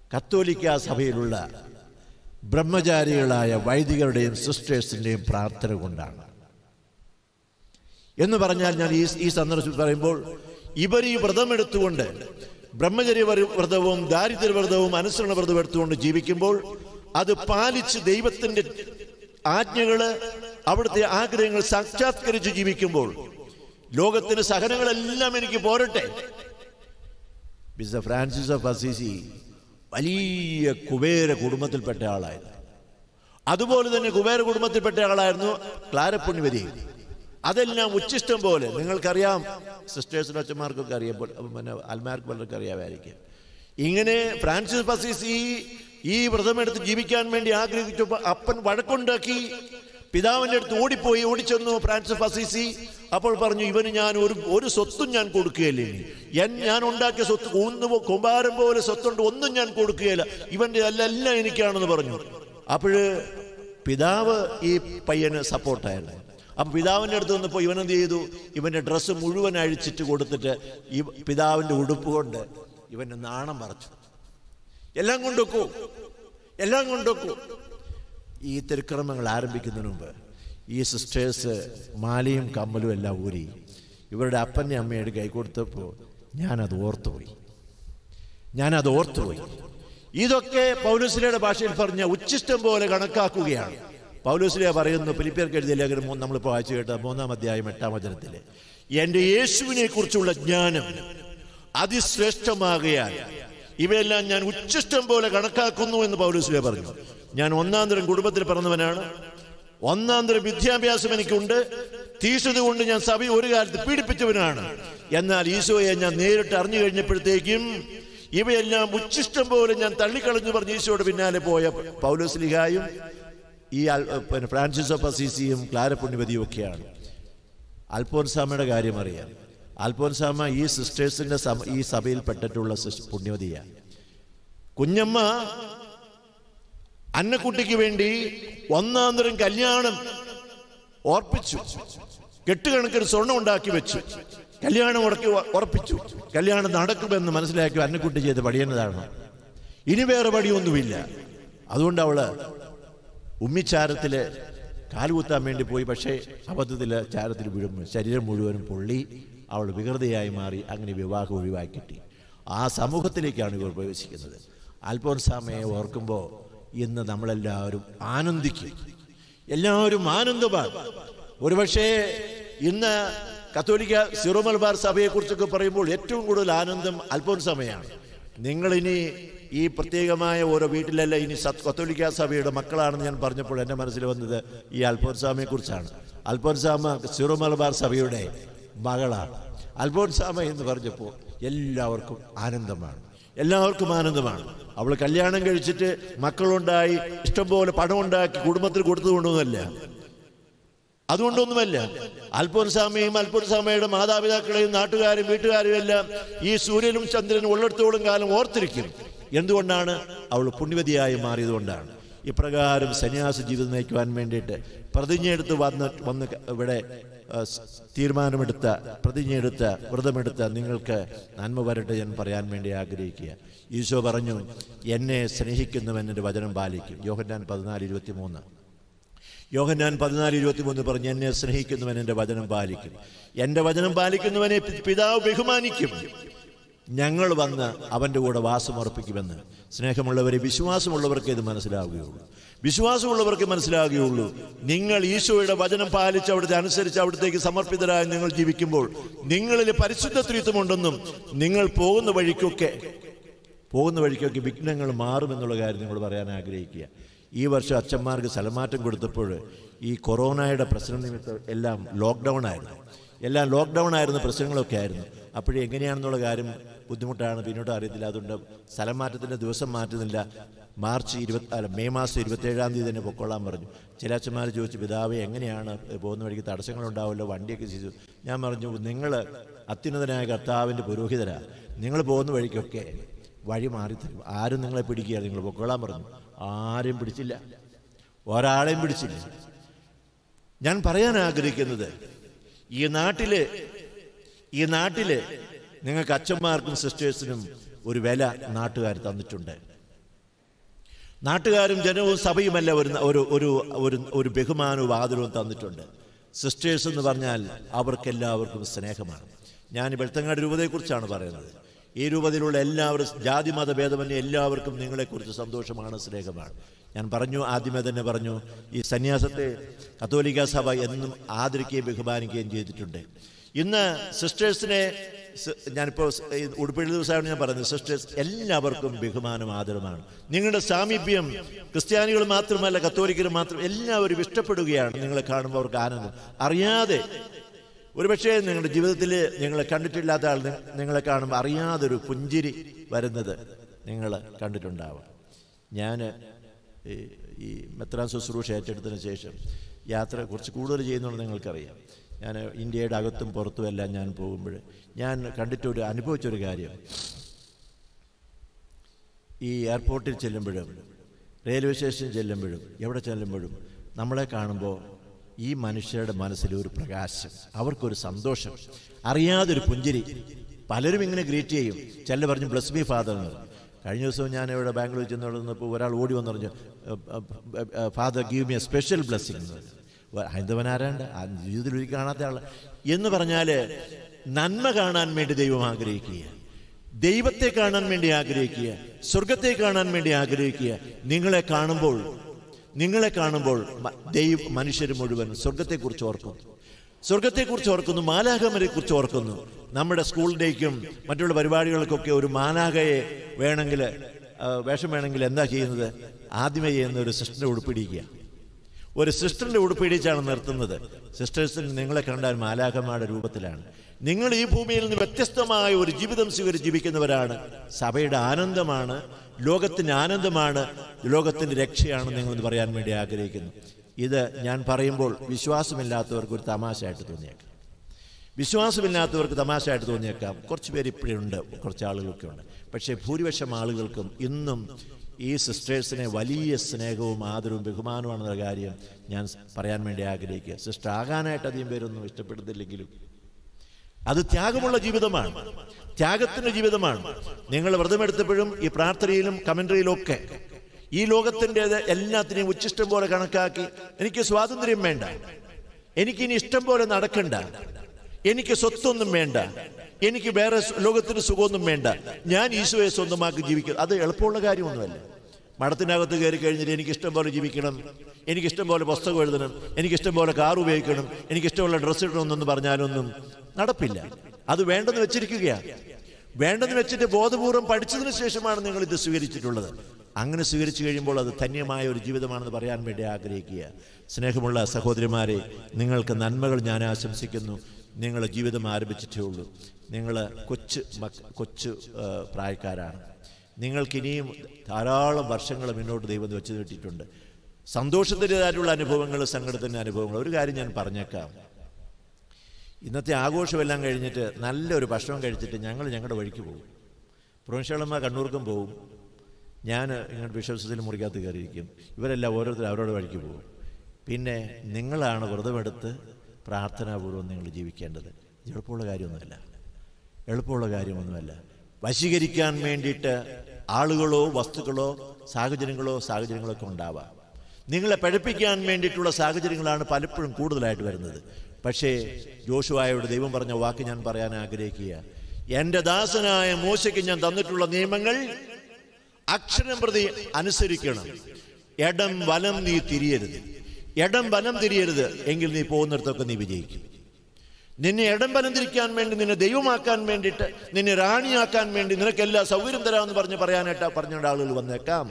കത്തോലിക്ക സഭയിലുള്ള ബ്രഹ്മചാരികളായ വൈദികരുടെയും സിസ്റ്റേഴ്സിൻ്റെയും പ്രാർത്ഥന കൊണ്ടാണ് എന്ന് പറഞ്ഞാൽ ഞാൻ ഈ ഈ സന്ദർഭത്തിൽ പറയുമ്പോൾ ഇവർ ഈ വ്രതമെടുത്തുകൊണ്ട് ബ്രഹ്മചര്യ വ്ര- വ്രതവും ദാരിദ്ര്യ വ്രതവും അനുസരണ വ്രതവും എടുത്തുകൊണ്ട് ജീവിക്കുമ്പോൾ അത് പാലിച്ച് ദൈവത്തിന്റെ ആജ്ഞകള് അവിടുത്തെ ആഗ്രഹങ്ങൾ സാക്ഷാത്കരിച്ച് ജീവിക്കുമ്പോൾ ലോകത്തിന് സഹനങ്ങളെല്ലാം എനിക്ക് പോരട്ടെ മിസ്റ്റർ ഫ്രാൻസിസ് ഓഫ് അസീസി വലിയ കുബേര കുടുംബത്തിൽപ്പെട്ട ആളായിരുന്നു അതുപോലെ തന്നെ കുബേര കുടുംബത്തിൽപ്പെട്ട ആളായിരുന്നു ക്ലാരപ്പുണ്യവതി അതെല്ലാം ഉച്ചിഷ്ടം പോലെ നിങ്ങൾക്കറിയാം സിസ്റ്റേഴ്സിനും അച്ഛന്മാർക്കൊക്കെ അറിയാം പോ- പിന്നെ അൽമാർക്ക് പലർക്കും അറിയാമായിരിക്കും ഇങ്ങനെ ഫ്രാൻസിസ് പസീസി ഈ വ്രതമെടുത്ത് ജീവിക്കാൻ വേണ്ടി ആഗ്രഹിച്ചപ്പോൾ അപ്പൻ വഴക്കുണ്ടാക്കി പിതാവിൻ്റെ അടുത്ത് ഓടിപ്പോയി ഓടിച്ചെന്നു ഫ്രാൻസിസ് പസീസി അപ്പോൾ പറഞ്ഞു ഇവന് ഞാൻ ഒരു ഒരു സ്വത്തും ഞാൻ കൊടുക്കുകയില്ല ഇനി എൻ ഞാൻ ഉണ്ടാക്കിയ സ്വത്ത് ഒന്ന് പോ- കുമ്പാരം പോലെ സ്വത്തുണ്ട് ഒന്നും ഞാൻ കൊടുക്കുകയില്ല ഇവൻ്റെ എല്ലാം എനിക്കാണെന്ന് പറഞ്ഞു അപ്പോഴ് പിതാവ് ഈ പയ്യന് സപ്പോർട്ടായിരുന്നു അപ്പൊ പിതാവിൻ്റെ അടുത്ത് വന്നപ്പോൾ ഇവനെന്ത് ചെയ്തു ഇവന്റെ ഡ്രസ്സ് മുഴുവൻ അഴിച്ചിട്ട് കൊടുത്തിട്ട് ഈ പിതാവിന്റെ ഉടുപ്പ് കൊണ്ട് ഇവന്റെ നാണം മറച്ചു എല്ലാം കൊണ്ടുവെക്കൂ എല്ലാം കൊണ്ടുവെക്കൂ ഈ തിരുക്രമങ്ങൾ ആരംഭിക്കുന്നതിന് മുമ്പ് ഈ സിസ്റ്റേഴ്സ് മാലയും കമ്മലും എല്ലാം ഊരി ഇവരുടെ അപ്പൻ്റെ അമ്മയുടെ കൈ കൊടുത്തപ്പോൾ ഞാനത് ഓർത്തുപോയി ഞാനത് ഓർത്തുപോയി ഇതൊക്കെ പൗലോസിലയുടെ ഭാഷയിൽ പറഞ്ഞ ഉച്ചിഷ്ടം പോലെ കണക്കാക്കുകയാണ് പൗലോസിലെ പറയുന്നു ഫിലിപ്പിയർക്ക് എഴുതിയ ലേഖനം മൂന്ന് നമ്മളിപ്പോൾ വായിച്ചു കേട്ട മൂന്നാം അധ്യായം എട്ടാം വചനത്തിൽ എൻ്റെ യേശുവിനെ കുറിച്ചുള്ള ജ്ഞാനം അതിശ്രേഷ്ഠമാകയാൽ ഇവയെല്ലാം ഞാൻ ഉച്ചിഷ്ടം പോലെ കണക്കാക്കുന്നു എന്ന് പൗലോസിലെ പറഞ്ഞു ഞാൻ ഒന്നാം തരം കുടുംബത്തിൽ പിറന്നവനാണ് ഒന്നാം തരം വിദ്യാഭ്യാസം എനിക്കുണ്ട് തീഷ്ണത കൊണ്ട് ഞാൻ സഭ ഒരു കാലത്ത് പീഡിപ്പിച്ചവനാണ് എന്നാൽ ഈശോയെ ഞാൻ നേരിട്ട് അറിഞ്ഞു കഴിഞ്ഞപ്പോഴത്തേക്കും ഇവയെല്ലാം ഉച്ചിഷ്ടം പോലെ ഞാൻ തള്ളിക്കളഞ്ഞു പറഞ്ഞ് ഈശോയുടെ പിന്നാലെ പോയ പൗലോസ്ലിഹായും ഈ അൽ- പിന്നെ ഫ്രാൻസിസ് ഓഫ് അസീസിയും ക്ലാര പുണ്യവതിയും ഒക്കെയാണ് അൽഫോൻസാമയുടെ കാര്യം അറിയാം അൽഫോൻസാമ ഈ സിസ്റ്റേഴ്സിന്റെ സമ- ഈ സഭയിൽ പെട്ടിട്ടുള്ള സിസ്- പുണ്യവതിയാണ് കുഞ്ഞമ്മ അന്നക്കുട്ടിക്ക് വേണ്ടി ഒന്നാം തരം കല്യാണം ഓർപ്പിച്ചു കെട്ടുകണക്കിന് സ്വർണം ഉണ്ടാക്കി വെച്ചു കല്യാണം ഉറക്കി ഉറപ്പിച്ചു കല്യാണം നടക്കുമെന്ന് മനസ്സിലാക്കി അന്നക്കുട്ടി ചെയ്ത് പടിയുന്നതാണ് ഇനി വേറെ പടിയൊന്നുമില്ല അതുകൊണ്ട് അവള് ഉമ്മിച്ചാരത്തില് കാലുകുത്താൻ വേണ്ടി പോയി പക്ഷേ അബദ്ധത്തിൽ ചാരത്തിൽ വീഴും ശരീരം മുഴുവനും പൊള്ളി അവൾ വികൃതയായി മാറി അങ്ങനെ വിവാഹം ഒഴിവാക്കി കിട്ടി ആ സമൂഹത്തിലേക്കാണ് ഇവർ പ്രവേശിക്കുന്നത് അൽഫോൻസാമയെ ഓർക്കുമ്പോൾ ഇന്ന് നമ്മളെല്ലാവരും ആനന്ദിക്കും എല്ലാവരും ആനന്ദമാണ് ഒരുപക്ഷേ ഇന്ന് കത്തോലിക്ക സിറോ മലബാർ സഭയെക്കുറിച്ചൊക്കെ പറയുമ്പോൾ ഏറ്റവും കൂടുതൽ ആനന്ദം അൽഫോൻസാമയാണ് നിങ്ങളിനി ഈ പ്രത്യേകമായ ഓരോ വീട്ടിലല്ല ഇനി സത് കത്തോലിക്ക സഭയുടെ മക്കളാണെന്ന് ഞാൻ പറഞ്ഞപ്പോൾ എൻ്റെ മനസ്സിൽ വന്നത് ഈ അൽഫോൻസാമയെ കുറിച്ചാണ് അൽഫോൻസാമ സിറോ മലബാർ സഭയുടെ മകളാണ് അൽഫോൻസാമ എന്ന് പറഞ്ഞപ്പോൾ എല്ലാവർക്കും ആനന്ദമാണ് എല്ലാവർക്കും ആനന്ദമാണ് അവൾ കല്യാണം കഴിച്ചിട്ട് മക്കളുണ്ടായി ഇഷ്ടംപോലെ പണമുണ്ടാക്കി കുടുംബത്തിൽ കൊടുത്തുകൊണ്ടൊന്നുമല്ല അതുകൊണ്ടൊന്നുമല്ല അൽഫോൻസാമയും അൽഫോൻസാമയുടെ മാതാപിതാക്കളെയും നാട്ടുകാരും വീട്ടുകാരും എല്ലാം ഈ സൂര്യനും ചന്ദ്രനും ഉള്ളിടത്തോളം കാലം ഓർത്തിരിക്കും എന്തുകൊണ്ടാണ് അവൾ പുണ്യവതിയായി മാറിയതുകൊണ്ടാണ് ഇപ്രകാരം സന്യാസ ജീവിതം നയിക്കുവാൻ വേണ്ടിയിട്ട് പ്രതിജ്ഞയെടുത്ത് വന്ന് വന്ന് ഇവിടെ ആ, സ് തീരുമാനമെടുത്ത പ്രതിജ്ഞയെടുത്ത വ്രതമെടുത്ത നിങ്ങൾക്ക് നന്മ വരട്ടെ എന്ന് പറയാൻ വേണ്ടി ആഗ്രഹിക്കുക ഈശോ പറഞ്ഞു എന്നെ സ്നേഹിക്കുന്നവൻ എൻ്റെ വചനം പാലിക്കും യോഹന്നാൻ പതിനാല് ഇരുപത്തി മൂന്ന് യോഹന്നാൻ പതിനാല് ഇരുപത്തി മൂന്ന് പറഞ്ഞ് എന്നെ സ്നേഹിക്കുന്നവൻ എൻ്റെ വചനം പാലിക്കും എൻ്റെ വചനം പാലിക്കുന്നവനെ പി- പിതാവ് ബഹുമാനിക്കും ഞങ്ങൾ വന്ന് അവൻ്റെ കൂടെ വാസമുറപ്പിക്കുമെന്ന് സ്നേഹമുള്ളവരെ വിശ്വാസമുള്ളവർക്ക് ഇത് മനസ്സിലാവുകയുള്ളൂ വിശ്വാസമുള്ളവർക്ക് മനസ്സിലാവുകയുള്ളൂ നിങ്ങൾ ഈശോയുടെ വചനം പാലിച്ച് അവിടുത്തെ അനുസരിച്ച് അവിടത്തേക്ക് സമർപ്പിതരായി നിങ്ങൾ ജീവിക്കുമ്പോൾ നിങ്ങളിൽ പരിശുദ്ധ ത്രിത്വമുണ്ടെന്നും നിങ്ങൾ പോകുന്ന വഴിക്കൊക്കെ പോകുന്ന വഴിക്കൊക്കെ വിഘ്നങ്ങൾ മാറുമെന്നുള്ള കാര്യം നിങ്ങൾ പറയാൻ ആഗ്രഹിക്കുക ഈ വർഷം അച്ഛന്മാർക്ക് സ്ഥലമാറ്റം കൊടുത്തപ്പോൾ ഈ കൊറോണയുടെ പ്രശ്നം നിമിത്തം എല്ലാം ലോക്ക്ഡൗൺ ആയിരുന്നു എല്ലാം ലോക്ക്ഡൗൺ ആയിരുന്ന പ്രശ്നങ്ങളൊക്കെ ആയിരുന്നു അപ്പോഴേ എങ്ങനെയാണെന്നുള്ള കാര്യം ബുദ്ധിമുട്ടാണ് പിന്നോട്ട് അറിയത്തില്ല അതുകൊണ്ട് സ്ഥലം മാറ്റത്തിൻ്റെ ദിവസം മാറ്റുന്നില്ല മാർച്ച് ഇരുപത്തി അല്ല മെയ് മാസം ഇരുപത്തേഴാം തീയതി തന്നെ പൊക്കോളാൻ പറഞ്ഞു ചില അച്ഛന്മാർ ചോദിച്ചു പിതാവ് എങ്ങനെയാണ് പോകുന്ന വഴിക്ക് തടസ്സങ്ങളുണ്ടാവുമല്ലോ വണ്ടിയൊക്കെ ചെയ്തു ഞാൻ പറഞ്ഞു നിങ്ങൾ അത്യുന്നതനായ കർത്താവിൻ്റെ പുരോഹിതരാ നിങ്ങൾ പോകുന്ന വഴിക്കൊക്കെ വഴി മാറി തരും ആരും നിങ്ങളെ പിടിക്കുക നിങ്ങൾ പൊക്കോളാൻ പറഞ്ഞു ആരും പിടിച്ചില്ല ഒരാളെയും പിടിച്ചില്ല ഞാൻ പറയാൻ ആഗ്രഹിക്കുന്നത് ഈ നാട്ടില് ഈ നാട്ടില് നിങ്ങൾക്ക് അച്ഛന്മാർക്കും സിസ്റ്റേഴ്സിനും ഒരു വില നാട്ടുകാർ തന്നിട്ടുണ്ട് നാട്ടുകാരും ജനവും സഭയുമല്ല ഒരു ഒരു ഒരു ഒരു ഒരു ബഹുമാനവും ആദരവും തന്നിട്ടുണ്ട് സിസ്റ്റേഴ്സ് എന്ന് പറഞ്ഞാൽ അവർക്കെല്ലാവർക്കും സ്നേഹമാണ് ഞാൻ വെളുത്തങ്ങാട് രൂപതയെക്കുറിച്ചാണ് പറയുന്നത് ഈ രൂപതയിലുള്ള എല്ലാവരും ജാതി മത ഭേദമന്യേ എല്ലാവർക്കും നിങ്ങളെക്കുറിച്ച് സന്തോഷമാണ് സ്നേഹമാണ് ഞാൻ പറഞ്ഞു ആദ്യമേ തന്നെ പറഞ്ഞു ഈ സന്യാസത്തെ കത്തോലിക്ക സഭ എന്നും ആദരിക്കുകയും ബഹുമാനിക്കുകയും ചെയ്തിട്ടുണ്ട് ഇന്ന് സിസ്റ്റേഴ്സിനെ സ് ഞാനിപ്പോൾ സ് ഈ ഉടുപ്പിഴ ദിവസമാണ് ഞാൻ പറയുന്നത് സിസ്റ്റേഴ്സ് എല്ലാവർക്കും ബഹുമാനം ആദരമാണ് നിങ്ങളുടെ സാമീപ്യം ക്രിസ്ത്യാനികൾ മാത്രമല്ല കത്തോലിക്കർ മാത്രം എല്ലാവരും ഇഷ്ടപ്പെടുകയാണ് നിങ്ങളെ കാണുമ്പോൾ അവർക്ക് ആനന്ദം അറിയാതെ ഒരുപക്ഷേ നിങ്ങളുടെ ജീവിതത്തിൽ നിങ്ങളെ കണ്ടിട്ടില്ലാത്ത ആൾ നി- നിങ്ങളെ കാണുമ്പോൾ അറിയാതെ ഒരു പുഞ്ചിരി വരുന്നത് നിങ്ങൾ കണ്ടിട്ടുണ്ടാവും ഞാൻ ഈ ഈ മെത്രാൻ ശുശ്രൂഷ ഏറ്റെടുത്തതിന് ശേഷം യാത്ര കുറച്ച് കൂടുതൽ ചെയ്യുന്നുണ്ടെന്ന് നിങ്ങൾക്കറിയാം ഞാൻ ഇന്ത്യയുടെ അകത്തും പുറത്തും എല്ലാം ഞാൻ പോകുമ്പോൾ ഞാൻ കണ്ടിട്ടൊരു അനുഭവിച്ചൊരു കാര്യം ഈ എയർപോർട്ടിൽ ചെല്ലുമ്പോഴും റെയിൽവേ സ്റ്റേഷനിൽ ചെല്ലുമ്പോഴും എവിടെ ചെല്ലുമ്പോഴും നമ്മളെ കാണുമ്പോൾ ഈ മനുഷ്യരുടെ മനസ്സിൽ ഒരു പ്രകാശം അവർക്കൊരു സന്തോഷം അറിയാതൊരു പുഞ്ചിരി പലരും ഇങ്ങനെ ഗ്രീറ്റ് ചെയ്യും ചില പറഞ്ഞു ബ്ലസ് മീ ഫാദർ എന്ന് പറഞ്ഞു കഴിഞ്ഞ ദിവസം ഞാൻ ഇവിടെ ബാംഗ്ലൂർ ചെന്നുകൊണ്ടിരുന്നപ്പോൾ ഒരാൾ ഓടി വന്നു പറഞ്ഞു father give me a special blessing എന്ന് പറഞ്ഞു വ- ഹൈന്ദവൻ ആരാണ്ട് ആ ജീവിതത്തിൽ ഒരിക്കൽ കാണാത്ത ആൾ എന്ന് പറഞ്ഞാൽ നന്മ കാണാൻ വേണ്ടി ദൈവം ആഗ്രഹിക്കുക ദൈവത്തെ കാണാൻ വേണ്ടി ആഗ്രഹിക്കുക സ്വർഗത്തെ കാണാൻ വേണ്ടി ആഗ്രഹിക്കുക നിങ്ങളെ കാണുമ്പോൾ നിങ്ങളെ കാണുമ്പോൾ മ- ദൈവ മനുഷ്യർ മുഴുവൻ സ്വർഗത്തെക്കുറിച്ച് ഓർക്കുന്നു സ്വർഗത്തെക്കുറിച്ച് ഓർക്കുന്നു മാലാഖമരെ കുറിച്ച് ഓർക്കുന്നു നമ്മുടെ സ്കൂൾ ഡേക്കും മറ്റുള്ള പരിപാടികൾക്കൊക്കെ ഒരു മാലാഖയെ വേണമെങ്കിൽ ആ, വേഷം വേണമെങ്കിൽ എന്താ ചെയ്യുന്നത് ആദ്യമേ ചെയ്യുന്ന ഒരു സിസ്റ്ററിനെ ഉടുപ്പിടിക്കുക ഒരു സിസ്റ്ററിന്റെ ഉടുപ്പിടിച്ചാണ് നിർത്തുന്നത് സിസ്റ്റേഴ്സിന് നിങ്ങളെ കണ്ടാൽ മാലാഖമാരുടെ രൂപത്തിലാണ് നിങ്ങൾ ഈ ഭൂമിയിൽ നിന്ന് വ്യത്യസ്തമായ ഒരു ജീവിതം സ്വീകരിച്ച് ജീവിക്കുന്നവരാണ് സഭയുടെ ആനന്ദമാണ് ലോകത്തിന്റെ ആനന്ദമാണ് ലോകത്തിന്റെ രക്ഷയാണ് നിങ്ങളെന്ന് പറയാൻ വേണ്ടി ആഗ്രഹിക്കുന്നു ഇത് ഞാൻ പറയുമ്പോൾ വിശ്വാസമില്ലാത്തവർക്ക് ഒരു തമാശയായിട്ട് തോന്നിയേക്കാം വിശ്വാസമില്ലാത്തവർക്ക് തമാശയായിട്ട് തോന്നിയേക്കാം കുറച്ച് പേര് ഇപ്പോഴുണ്ട് കുറച്ച് ആളുകളൊക്കെ ഉണ്ട് പക്ഷേ ഭൂരിപക്ഷം ആളുകൾക്കും ഇന്നും ഈ സിസ്റ്റേഴ്സിനെ വലിയ സ്നേഹവും ആദരവും ബഹുമാനവുമാണെന്ന കാര്യം ഞാൻ പറയാൻ വേണ്ടി ആഗ്രഹിക്കുക സിസ്റ്റർ ആകാനായിട്ട് അധികം പേരൊന്നും ഇഷ്ടപ്പെടുന്നില്ലെങ്കിലും അത് ത്യാഗമുള്ള ജീവിതമാണ് ത്യാഗത്തിന്റെ ജീവിതമാണ് നിങ്ങൾ വ്രതമെടുത്തപ്പോഴും ഈ പ്രാർത്ഥനയിലും കമന്ററിയിലും ഒക്കെ ഈ ലോകത്തിൻ്റെത് എല്ലാത്തിനെയും ഉച്ചിഷ്ടം പോലെ കണക്കാക്കി എനിക്ക് സ്വാതന്ത്ര്യം വേണ്ട എനിക്കിനി ഇഷ്ടം പോലെ നടക്കണ്ട എനിക്ക് സ്വത്തൊന്നും വേണ്ട എനിക്ക് വേറെ സ് ലോകത്തിന് സുഖമൊന്നും വേണ്ട ഞാൻ ഈശോയെ സ്വന്തമാക്കി ജീവിക്കും അത് എളുപ്പമുള്ള കാര്യമൊന്നുമല്ല മഠത്തിനകത്ത് കയറി കഴിഞ്ഞിട്ട് എനിക്ക് ഇഷ്ടം പോലെ ജീവിക്കണം എനിക്ക് ഇഷ്ടം പോലെ പുസ്തകം എഴുതണം എനിക്ക് ഇഷ്ടം പോലെ കാർ ഉപയോഗിക്കണം എനിക്ക് ഇഷ്ടമുള്ള ഡ്രസ്സ് ഇടണമെന്നൊന്ന് പറഞ്ഞാലൊന്നും നടപ്പില്ല അത് വേണ്ടെന്ന് വെച്ചിരിക്കുകയാണ് വേണ്ടെന്ന് വെച്ചിട്ട് ബോധപൂർവം പഠിച്ചതിന് ശേഷമാണ് നിങ്ങൾ ഇത് സ്വീകരിച്ചിട്ടുള്ളത് അങ്ങനെ സ്വീകരിച്ചു കഴിയുമ്പോൾ അത് ധന്യമായ ഒരു ജീവിതമാണെന്ന് പറയാൻ വേണ്ടി ആഗ്രഹിക്കുക സ്നേഹമുള്ള സഹോദരിമാരെ നിങ്ങൾക്ക് നന്മകൾ ഞാൻ ആശംസിക്കുന്നു നിങ്ങൾ ജീവിതം ആരംഭിച്ചിട്ടേ ഉള്ളൂ നിങ്ങൾ കൊച്ചു മക്ക കൊച്ചു ആ, പ്രായക്കാരാണ് നിങ്ങൾക്കിനിയും ധാരാളം വർഷങ്ങൾ മുന്നോട്ട് ദൈവം വെച്ച് നീട്ടിയിട്ടുണ്ട് സന്തോഷത്തിൻ്റെതായിട്ടുള്ള അനുഭവങ്ങൾ സങ്കടത്തിൻ്റെ അനുഭവങ്ങൾ ഒരു കാര്യം ഞാൻ പറഞ്ഞേക്കാം ഇന്നത്തെ ആഘോഷമെല്ലാം കഴിഞ്ഞിട്ട് നല്ലൊരു ഭക്ഷണം കഴിച്ചിട്ട് ഞങ്ങൾ ഞങ്ങളുടെ വഴിക്ക് പോകും പ്രൊവിൻഷ്യളമ്മ കണ്ണൂർക്കും പോകും ഞാൻ ഇങ്ങോട്ട് ബിഷപ്സിൽ മുറിക്കകത്ത് കയറിയിരിക്കും ഇവരെല്ലാം ഓരോരുത്തർ അവരോട് വഴിക്ക് പോകും പിന്നെ നിങ്ങളാണ് വ്രതമെടുത്ത് പ്രാർത്ഥനാപൂർവ്വം നിങ്ങൾ ജീവിക്കേണ്ടത് ഇത് എളുപ്പമുള്ള കാര്യമൊന്നുമല്ല എളുപ്പമുള്ള കാര്യമൊന്നുമല്ല വശീകരിക്കാൻ വേണ്ടിയിട്ട് ആളുകളോ വസ്തുക്കളോ സാഹചര്യങ്ങളോ സാഹചര്യങ്ങളൊക്കെ ഉണ്ടാവാം നിങ്ങളെ പഠിപ്പിക്കാൻ വേണ്ടിയിട്ടുള്ള സാഹചര്യങ്ങളാണ് പലപ്പോഴും കൂടുതലായിട്ട് വരുന്നത് പക്ഷേ ജോഷുവായോട് ദൈവം പറഞ്ഞ വാക്ക് ഞാൻ പറയാൻ ആഗ്രഹിക്കുക എൻ്റെ ദാസനായ മോശയ്ക്ക് ഞാൻ തന്നിട്ടുള്ള നിയമങ്ങൾ അക്ഷരം പ്രതി അനുസരിക്കണം ഇടം വലം നീ തിരിയരുത് ഇടം വലം തിരിയരുത് എങ്കിൽ നീ പോകുന്നിടത്തൊക്കെ നീ വിജയിക്കും നിന്നെ ഇടം വലം തിരിക്കാൻ വേണ്ടി നിന്നെ ദൈവമാക്കാൻ വേണ്ടിയിട്ട് നിന്നെ റാണിയാക്കാൻ വേണ്ടി നിനക്ക് എല്ലാ സൗകര്യം തരാമെന്ന് പറഞ്ഞ് പറയാനായിട്ട് പറഞ്ഞ ആളുകൾ വന്നേക്കാം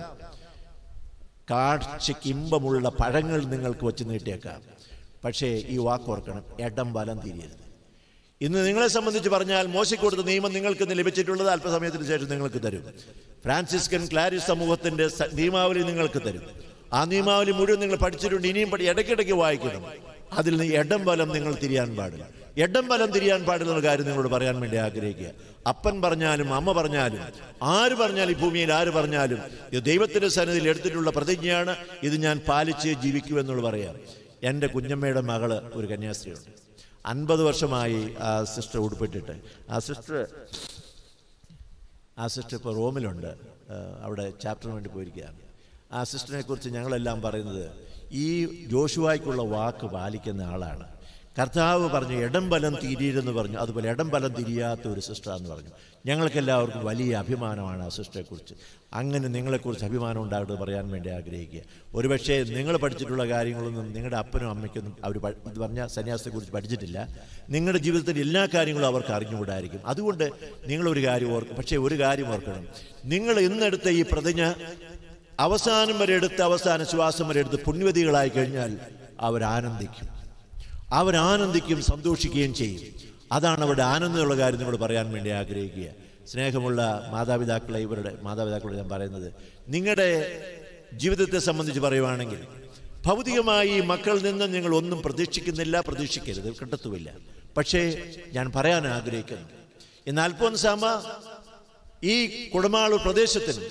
കാഴ്ചയ്ക്ക് ഇമ്പമുള്ള പഴങ്ങൾ നിങ്ങൾക്ക് വച്ച് നീട്ടിയേക്കാം പക്ഷേ ഈ വാക്കോർക്കണം ഇടം വലം തിരിയരുത് ഇന്ന് നിങ്ങളെ സംബന്ധിച്ച് പറഞ്ഞാൽ മോശയ്ക്ക് കൊടുത്ത നിയമം നിങ്ങൾക്ക് ഇന്ന് ലഭിച്ചിട്ടുള്ളത് അല്പസമയത്തിന് ശേഷം നിങ്ങൾക്ക് തരും ഫ്രാൻസിസ്കൻ ക്ലാരിസ് സമൂഹത്തിന്റെ സ- നിയമാവലി നിങ്ങൾക്ക് തരും ആ നിയമാവലി മുഴുവൻ നിങ്ങൾ പഠിച്ചിട്ടുണ്ട് ഇനിയും പഠി ഇടയ്ക്കിടയ്ക്ക് വായിക്കണം അതിൽ നിന്ന് ഇടം വലം നിങ്ങൾ തിരിയാൻ പാടില്ല ഇടം വലം തിരിയാൻ പാടില്ല എന്ന കാര്യം നിങ്ങളോട് പറയാൻ വേണ്ടി ആഗ്രഹിക്കുക അപ്പൻ പറഞ്ഞാലും അമ്മ പറഞ്ഞാലും ആര് പറഞ്ഞാലും ഈ ഭൂമിയിൽ ആര് പറഞ്ഞാലും ഇത് ദൈവത്തിന്റെ സന്നിധിയിൽ എടുത്തിട്ടുള്ള പ്രതിജ്ഞയാണ് ഇത് ഞാൻ പാലിച്ച് ജീവിക്കൂ എന്നുള്ള പറയാം എൻ്റെ കുഞ്ഞമ്മയുടെ മകള് ഒരു കന്യാസ്ത്രീയുണ്ട് അൻപത് വർഷമായി ആ സിസ്റ്റർ ഉടുപ്പിട്ടിട്ട് ആ സിസ്റ്റർ ആ സിസ്റ്റർ ഇപ്പോൾ റോമിലുണ്ട് ആ, അവിടെ ചാപ്റ്ററിന് വേണ്ടി പോയിരിക്കുകയാണ് ആ സിസ്റ്ററിനെ കുറിച്ച് ഞങ്ങളെല്ലാം പറയുന്നത് ഈ ജോഷുവായ്ക്കുള്ള വാക്ക് പാലിക്കുന്ന ആളാണ് കർത്താവ് പറഞ്ഞു ഇടം ബലം തിരിയില്ലെന്ന് പറഞ്ഞു അതുപോലെ ഇടം ബലം തിരിയാത്ത ഒരു സിസ്റ്ററാന്ന് പറഞ്ഞു ഞങ്ങൾക്കെല്ലാവർക്കും വലിയ അഭിമാനമാണ് ആ സിസ്റ്ററെക്കുറിച്ച് അങ്ങനെ നിങ്ങളെക്കുറിച്ച് അഭിമാനം ഉണ്ടാകട്ടെ പറയാൻ വേണ്ടി ആഗ്രഹിക്കുക ഒരുപക്ഷെ നിങ്ങൾ പഠിച്ചിട്ടുള്ള കാര്യങ്ങളൊന്നും നിങ്ങളുടെ അപ്പനും അമ്മയ്ക്കൊന്നും അവർ ഇത് പറഞ്ഞ സന്യാസത്തെക്കുറിച്ച് പഠിച്ചിട്ടില്ല നിങ്ങളുടെ ജീവിതത്തിൽ എല്ലാ കാര്യങ്ങളും അവർക്ക് അറിഞ്ഞുകൂടായിരിക്കും അതുകൊണ്ട് നിങ്ങളൊരു കാര്യം ഓർക്കും പക്ഷേ ഒരു കാര്യം ഓർക്കണം നിങ്ങൾ ഇന്നെടുത്ത ഈ പ്രതിജ്ഞ അവസാനം വരെ എടുത്ത് അവസാന ശ്വാസം വരെ എടുത്ത് പുണ്യവതികളായി കഴിഞ്ഞാൽ അവരാനന്ദിക്കും അവരാനന്ദിക്കും സന്തോഷിക്കുകയും ചെയ്യും അതാണ് അവരുടെ ആനന്ദമുള്ള കാര്യം നിങ്ങൾ പറയാൻ വേണ്ടി ആഗ്രഹിക്കുക സ്നേഹമുള്ള മാതാപിതാക്കളെ ഇവരുടെ മാതാപിതാക്കളോട് ഞാൻ പറയുന്നത് നിങ്ങളുടെ ജീവിതത്തെ സംബന്ധിച്ച് പറയുവാണെങ്കിൽ ഭൗതികമായി ഈ മക്കളിൽ നിന്ന് നിങ്ങൾ ഒന്നും പ്രതീക്ഷിക്കുന്നില്ല പ്രതീക്ഷിക്കരുത് കിട്ടത്തുമില്ല പക്ഷേ ഞാൻ പറയാൻ ആഗ്രഹിക്കുന്നു ഇന്ന് അൽഫോൻസാമ ഈ കുടമാളൂർ പ്രദേശത്തിന്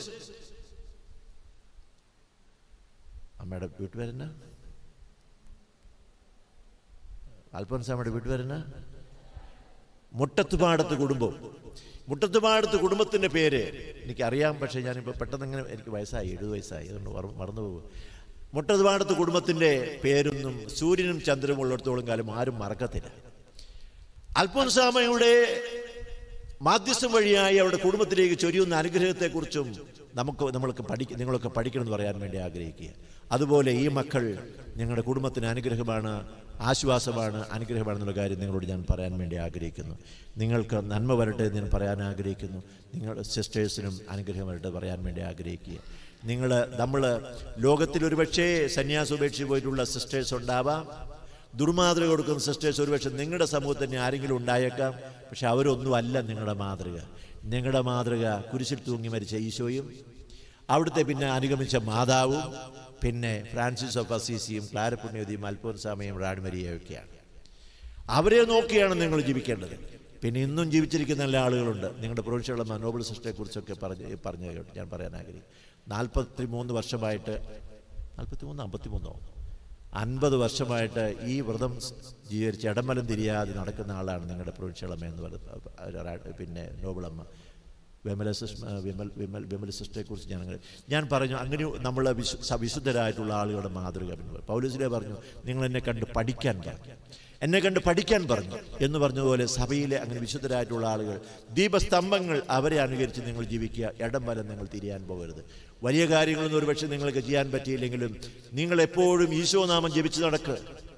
അമ്മയുടെ വീട്ടുപേരെന്ന അൽഫോൻസാമയുടെ വീട്ടുപേരെന്ന മുട്ടത്തുപാടത്ത് കുടുംബം മുട്ടത്തുപാടത്ത് കുടുംബത്തിൻ്റെ പേര് എനിക്കറിയാം പക്ഷേ ഞാനിപ്പോൾ പെട്ടെന്ന് ഇങ്ങനെ എനിക്ക് വയസ്സായി എഴുപത് വയസ്സായി അതുകൊണ്ട് മറ- മറന്നു പോകും മുട്ടത്തുപാടത്ത് കുടുംബത്തിൻ്റെ പേരൊന്നും സൂര്യനും ചന്ദ്രനും ഉള്ളിടത്തോളം കാലം ആരും മറക്കത്തില്ല അൽഫോൻസാമയുടെ മാധ്യസ്ഥം വഴിയായി അവരുടെ കുടുംബത്തിലേക്ക് ചൊരിയുന്ന അനുഗ്രഹത്തെക്കുറിച്ചും നമുക്ക് നമ്മൾക്ക് പഠിക്ക നിങ്ങളൊക്കെ പഠിക്കണമെന്ന് പറയാൻ വേണ്ടി ആഗ്രഹിക്കുക അതുപോലെ ഈ മക്കൾ നിങ്ങളുടെ കുടുംബത്തിന് അനുഗ്രഹമാണ് ആശ്വാസമാണ് അനുഗ്രഹമാണെന്നുള്ള കാര്യം നിങ്ങളോട് ഞാൻ പറയാൻ വേണ്ടി ആഗ്രഹിക്കുന്നു നിങ്ങൾക്ക് നന്മ വരട്ടെ എന്ന് ഞാൻ പറയാൻ ആഗ്രഹിക്കുന്നു നിങ്ങളുടെ സിസ്റ്റേഴ്സിനും അനുഗ്രഹം വരട്ടെ പറയാൻ വേണ്ടി ആഗ്രഹിക്കുക നിങ്ങൾ നമ്മൾ ലോകത്തിൽ ഒരുപക്ഷേ സന്യാസം ഉപേക്ഷിച്ച് പോയിട്ടുള്ള സിസ്റ്റേഴ്സ് ഉണ്ടാവാം ദുർമാതൃക കൊടുക്കുന്ന സിസ്റ്റേഴ്സ് ഒരുപക്ഷെ നിങ്ങളുടെ സമൂഹത്തിൽ തന്നെ ആരെങ്കിലും ഉണ്ടായേക്കാം പക്ഷെ അവരൊന്നും അല്ല നിങ്ങളുടെ മാതൃക നിങ്ങളുടെ മാതൃക കുരിശിൽ തൂങ്ങി മരിച്ച ഈശോയും അവിടുത്തെ പിന്നെ അനുഗമിച്ച മാതാവും പിന്നെ ഫ്രാൻസിസ് ഓഫ് അസീസിയും ക്ലാരപുണ്യവതിയും അൽഫോൻസാമയും റാണിമരിയും ഒക്കെയാണ് അവരെ നോക്കിയാണ് നിങ്ങൾ ജീവിക്കേണ്ടത് പിന്നെ ഇന്നും ജീവിച്ചിരിക്കുന്ന എല്ലാ ആളുകളുണ്ട് നിങ്ങളുടെ പ്രൊവിൻഷ്യലുള്ള നോബൽ സിസ്റ്റത്തെക്കുറിച്ചൊക്കെ പറഞ്ഞ് പറഞ്ഞു കേട്ടു ഞാൻ പറയാൻ ആഗ്രഹിക്കും നാൽപ്പത്തി മൂന്ന് വർഷമായിട്ട് നാൽപ്പത്തി മൂന്ന് അമ്പത്തി മൂന്നോ അൻപത് വർഷമായിട്ട് ഈ വ്രതം സ്വീകരിച്ച് ഇടമലം തിരിയാതെ നടക്കുന്ന ആളാണ് നിങ്ങളുടെ പ്രൊവിൻഷ്യളമ്മ എന്ന് പറയുന്നത് പിന്നെ നോബിളമ്മ വിമല സിസ് വിമൽ വിമൽ വിമല സിസ്റ്ററെക്കുറിച്ച് ഞാൻ അങ്ങനെ ഞാൻ പറഞ്ഞു അങ്ങനെ നമ്മൾ വിശു സ- വിശുദ്ധരായിട്ടുള്ള ആളുകളുടെ മാതൃക എന്ന് പറഞ്ഞു പൗലൂസിലെ പറഞ്ഞു നിങ്ങൾ എന്നെ കണ്ട് പഠിക്കാൻ പറഞ്ഞു എന്നെ കണ്ട് പഠിക്കാൻ പറഞ്ഞു എന്ന് പറഞ്ഞതുപോലെ സഭയിലെ അങ്ങനെ വിശുദ്ധരായിട്ടുള്ള ആളുകൾ ദീപസ്തംഭങ്ങൾ അവരെ അനുകരിച്ച് നിങ്ങൾ ജീവിക്കുക ഇടം വലം നിങ്ങൾ തിരിയാൻ പോകരുത് വലിയ കാര്യങ്ങളൊന്നും ഒരുപക്ഷെ നിങ്ങൾക്ക് ചെയ്യാൻ പറ്റിയില്ലെങ്കിലും നിങ്ങൾ എപ്പോഴും ഈശോ നാമം ജപിച്ച് നടക്കുക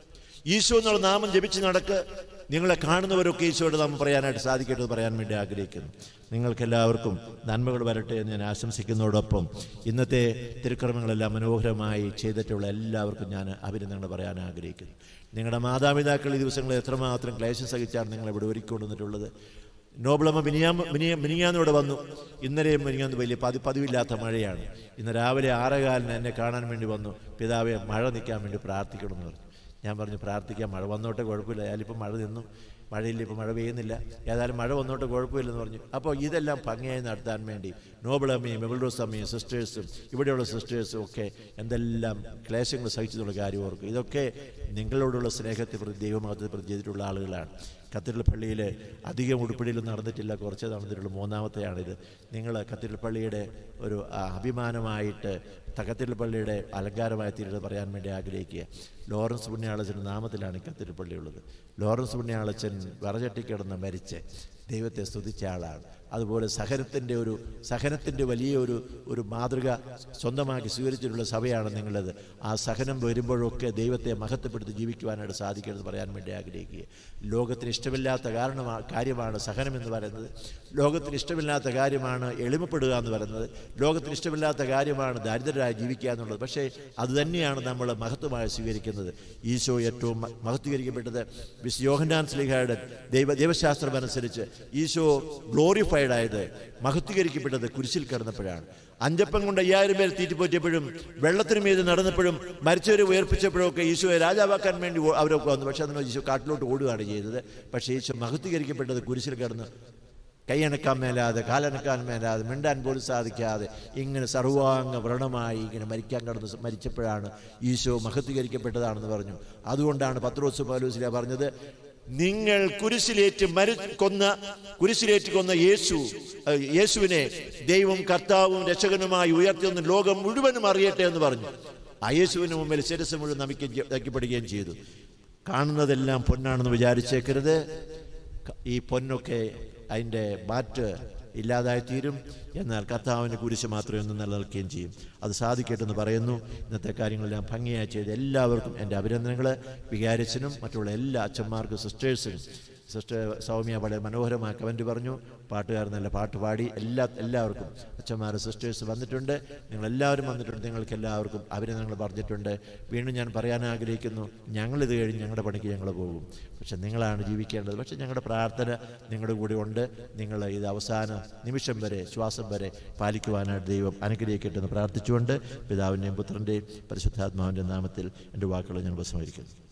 ഈശോ എന്നുള്ള നാമം ജപിച്ച് നടക്ക് നിങ്ങളെ കാണുന്നവരൊക്കെ ഈശോയുടെ നാമം പറയാനായിട്ട് സാധിക്കട്ടെ എന്ന് പറയാൻ വേണ്ടി ആഗ്രഹിക്കുന്നു നിങ്ങൾക്കെല്ലാവർക്കും നന്മകൾ വരട്ടെ എന്ന് ഞാൻ ആശംസിക്കുന്നതോടൊപ്പം ഇന്നത്തെ തിരുക്രമങ്ങളെല്ലാം മനോഹരമായി ചെയ്തിട്ടുള്ള എല്ലാവർക്കും ഞാൻ അഭിനന്ദനങ്ങൾ പറയാൻ ആഗ്രഹിക്കുന്നു നിങ്ങളുടെ മാതാപിതാക്കൾ ഈ ദിവസങ്ങളിൽ എത്രമാത്രം ക്ലേശം സഹിച്ചാണ് നിങ്ങളെ ഇവിടെ ഒരുക്കൊണ്ടുവന്നിട്ടുള്ളത് നോബിളമ്മ മിനിയാമ മിനിയ മിനിയാന്നിവിടെ വന്നു ഇന്നലെയും മിനിയാന്ന് വലിയ പതി പതിവില്ലാത്ത മഴയാണ് ഇന്ന് രാവിലെ ആറേകാലിന് എന്നെ കാണാൻ വേണ്ടി വന്നു പിതാവെ മഴ നിൽക്കാൻ വേണ്ടി പ്രാർത്ഥിക്കണമെന്ന് പറഞ്ഞു ഞാൻ പറഞ്ഞു പ്രാർത്ഥിക്കാം മഴ വന്നോട്ടെ കുഴപ്പമില്ല ഏതായാലും മഴ നിന്നു മഴയില്ല ഇപ്പം മഴ പെയ്യുന്നില്ല ഏതായാലും മഴ വന്നോട്ടെ കുഴപ്പമില്ലെന്ന് പറഞ്ഞു അപ്പോൾ ഇതെല്ലാം ഭംഗിയായി നടത്താൻ വേണ്ടി നോബിളമ്മയും മെബിൾഡോസ് അമ്മയും സിസ്റ്റേഴ്സും ഇവിടെയുള്ള സിസ്റ്റേഴ്സും ഒക്കെ എന്തെല്ലാം ക്ലേശങ്ങൾ സഹിച്ചെന്നുള്ള കാര്യം ഓർക്കും ഇതൊക്കെ നിങ്ങളോടുള്ള സ്നേഹത്തെ പ്രതി ദൈവമഹത്വത്തെ പ്രതി ചെയ്തിട്ടുള്ള ആളുകളാണ് കത്തീഡ്രൽ പള്ളിയിൽ അധികം ഉടുപ്പിടിയിലൊന്നും നടന്നിട്ടില്ല കുറച്ച് നടന്നിട്ടുള്ളൂ മൂന്നാമത്തെയാണിത് നിങ്ങൾ കത്തീഡ്രൽ പള്ളിയുടെ ഒരു ആ, അഭിമാനമായിട്ട് കത്തീഡ്രൽ പള്ളിയുടെ അലങ്കാരമായി തീരുന്നത് പറയാൻ വേണ്ടി ആഗ്രഹിക്കുക ലോറൻസ് പുണ്യാളച്ചൻ്റെ നാമത്തിലാണ് ഈ കത്തീഡ്രൽ പള്ളിയുള്ളത് ലോറൻസ് പുണ്യാളച്ചൻ വറചട്ടി കിടന്ന് മരിച്ച് ദൈവത്തെ സ്തുതിച്ച ആളാണ് അതുപോലെ സഹനത്തിൻ്റെ ഒരു സഹനത്തിൻ്റെ വലിയ ഒരു ഒരു മാതൃക സ്വന്തമാക്കി സ്വീകരിച്ചിട്ടുള്ള സഭയാണ് നിങ്ങളത് ആ സഹനം വരുമ്പോഴൊക്കെ ദൈവത്തെ മഹത്വപ്പെടുത്തി ജീവിക്കുവാനായിട്ട് സാധിക്കണമെന്ന് പറയാൻ വേണ്ടി ആഗ്രഹിക്കുക ലോകത്തിന് ഇഷ്ടമില്ലാത്ത കാരണമാണ് കാര്യമാണ് സഹനം എന്ന് പറയുന്നത് ലോകത്തിന് ഇഷ്ടമില്ലാത്ത കാര്യമാണ് എളിമപ്പെടുക എന്ന് പറയുന്നത് ലോകത്തിന് ഇഷ്ടമില്ലാത്ത കാര്യമാണ് ദരിദ്രരായി ജീവിക്കുക എന്നുള്ളത് പക്ഷേ അതുതന്നെയാണ് നമ്മൾ മഹത്വമായി സ്വീകരിക്കുന്നത് ഈശോ ഏറ്റവും മ- മഹത്വീകരിക്കപ്പെട്ടത് വിശ് യോഹന്നാൻ സ്ലിഹയുടെ ദൈവ ദൈവശാസ്ത്രം അനുസരിച്ച് ഈശോ ഗ്ലോറിഫൈഡ് ആയത് മഹത്വീകരിക്കപ്പെട്ടത് കുരിശിൽ കിടന്നപ്പോഴാണ് അഞ്ചപ്പം കൊണ്ട് അയ്യായിരം പേർ തീറ്റിപ്പോറ്റിയപ്പോഴും വെള്ളത്തിന് മീതെ നടന്നപ്പോഴും മരിച്ചവരെ ഉയർപ്പിച്ചപ്പോഴും ഒക്കെ ഈശോയെ രാജാവാക്കാൻ വേണ്ടി ഓ- അവരൊക്കെ വന്നു പക്ഷേ അതിന് ഈശോ കാട്ടിലോട്ട് ഓടുകയാണ് ചെയ്തത് പക്ഷേ ഈശോ മഹത്വീകരിക്കപ്പെട്ടത് കുരിശിൽ കിടന്ന് കൈയണക്കാൻ മേലാതെ കാലനക്കാൻ മേലാതെ മിണ്ടാൻ പോലും സാധിക്കാതെ ഇങ്ങനെ സർവാംഗ വ്രണമായി ഇങ്ങനെ മരിക്കാൻ കടന്ന് മരിച്ചപ്പോഴാണ് ഈശോ മഹത്വീകരിക്കപ്പെട്ടതാണെന്ന് പറഞ്ഞു അതുകൊണ്ടാണ് പത്രോസ് പൗലോസില പറഞ്ഞത് നിങ്ങൾ കുരിശിലേറ്റ് മരു കൊന്ന കുരിശിലേറ്റ് കൊന്ന യേശു ഏഹ്, യേശുവിനെ ദൈവം കർത്താവും രക്ഷകനുമായി ഉയർത്തിയെന്ന് ലോകം മുഴുവനും അറിയട്ടെ എന്ന് പറഞ്ഞു ആ യേശുവിന് മുമ്പിൽ ശിരസ് മുഴുവൻ നമിക്കുകയും നക്കിപ്പെടുകയും ചെയ്തു കാണുന്നതെല്ലാം പൊന്നാണെന്ന് വിചാരിച്ചേക്കരുത് ക- ഈ പൊന്നൊക്കെ അതിൻ്റെ മാറ്റ് ഇല്ലാതായി തീരും എന്നാൽ കർത്താവിൻ്റെ കുരിശ് മാത്രമേ ഒന്നും നിലനിൽക്കുകയും ചെയ്യും അത് സാധിക്കട്ടെ എന്ന് പറയുന്നു ഇന്നത്തെ കാര്യങ്ങളെല്ലാം ഭംഗിയായി ചെയ്ത് എല്ലാവർക്കും എൻ്റെ അഭിനന്ദനങ്ങൾ വികാരിച്ചനും മറ്റുള്ള എല്ലാ അച്ഛന്മാർക്കും സിസ്റ്റേഴ്സിനും സിസ്റ്റർ സൗമ്യ വളരെ മനോഹരമായ കമൻറ്റ് പറഞ്ഞു പാട്ടുകാരൻ നല്ല പാട്ട് പാടി എല്ലാ എല്ലാവർക്കും അച്ഛന്മാർ സിസ്റ്റേഴ്സ് വന്നിട്ടുണ്ട് നിങ്ങളെല്ലാവരും വന്നിട്ടുണ്ട് നിങ്ങൾക്ക് എല്ലാവർക്കും അഭിനന്ദനങ്ങൾ പറഞ്ഞിട്ടുണ്ട് വീണ്ടും ഞാൻ പറയാൻ ആഗ്രഹിക്കുന്നു ഞങ്ങളിത് കഴിഞ്ഞ് ഞങ്ങളുടെ പണിക്ക് ഞങ്ങൾ പോകും പക്ഷെ നിങ്ങളാണ് ജീവിക്കേണ്ടത് പക്ഷെ ഞങ്ങളുടെ പ്രാർത്ഥന നിങ്ങളുടെ കൂടെ ഉണ്ട് നിങ്ങൾ ഇത് അവസാന നിമിഷം വരെ ശ്വാസം വരെ പാലിക്കുവാനായിട്ട് ദൈവം അനുഗ്രഹിക്കട്ടെ എന്ന് പ്രാർത്ഥിച്ചുകൊണ്ട് പിതാവിൻ്റെയും പുത്രൻ്റെയും പരിശുദ്ധാത്മാവിൻ്റെ നാമത്തിൽ എൻ്റെ വാക്കുകൾ ഞാൻ ഉപസംഹരിക്കുന്നു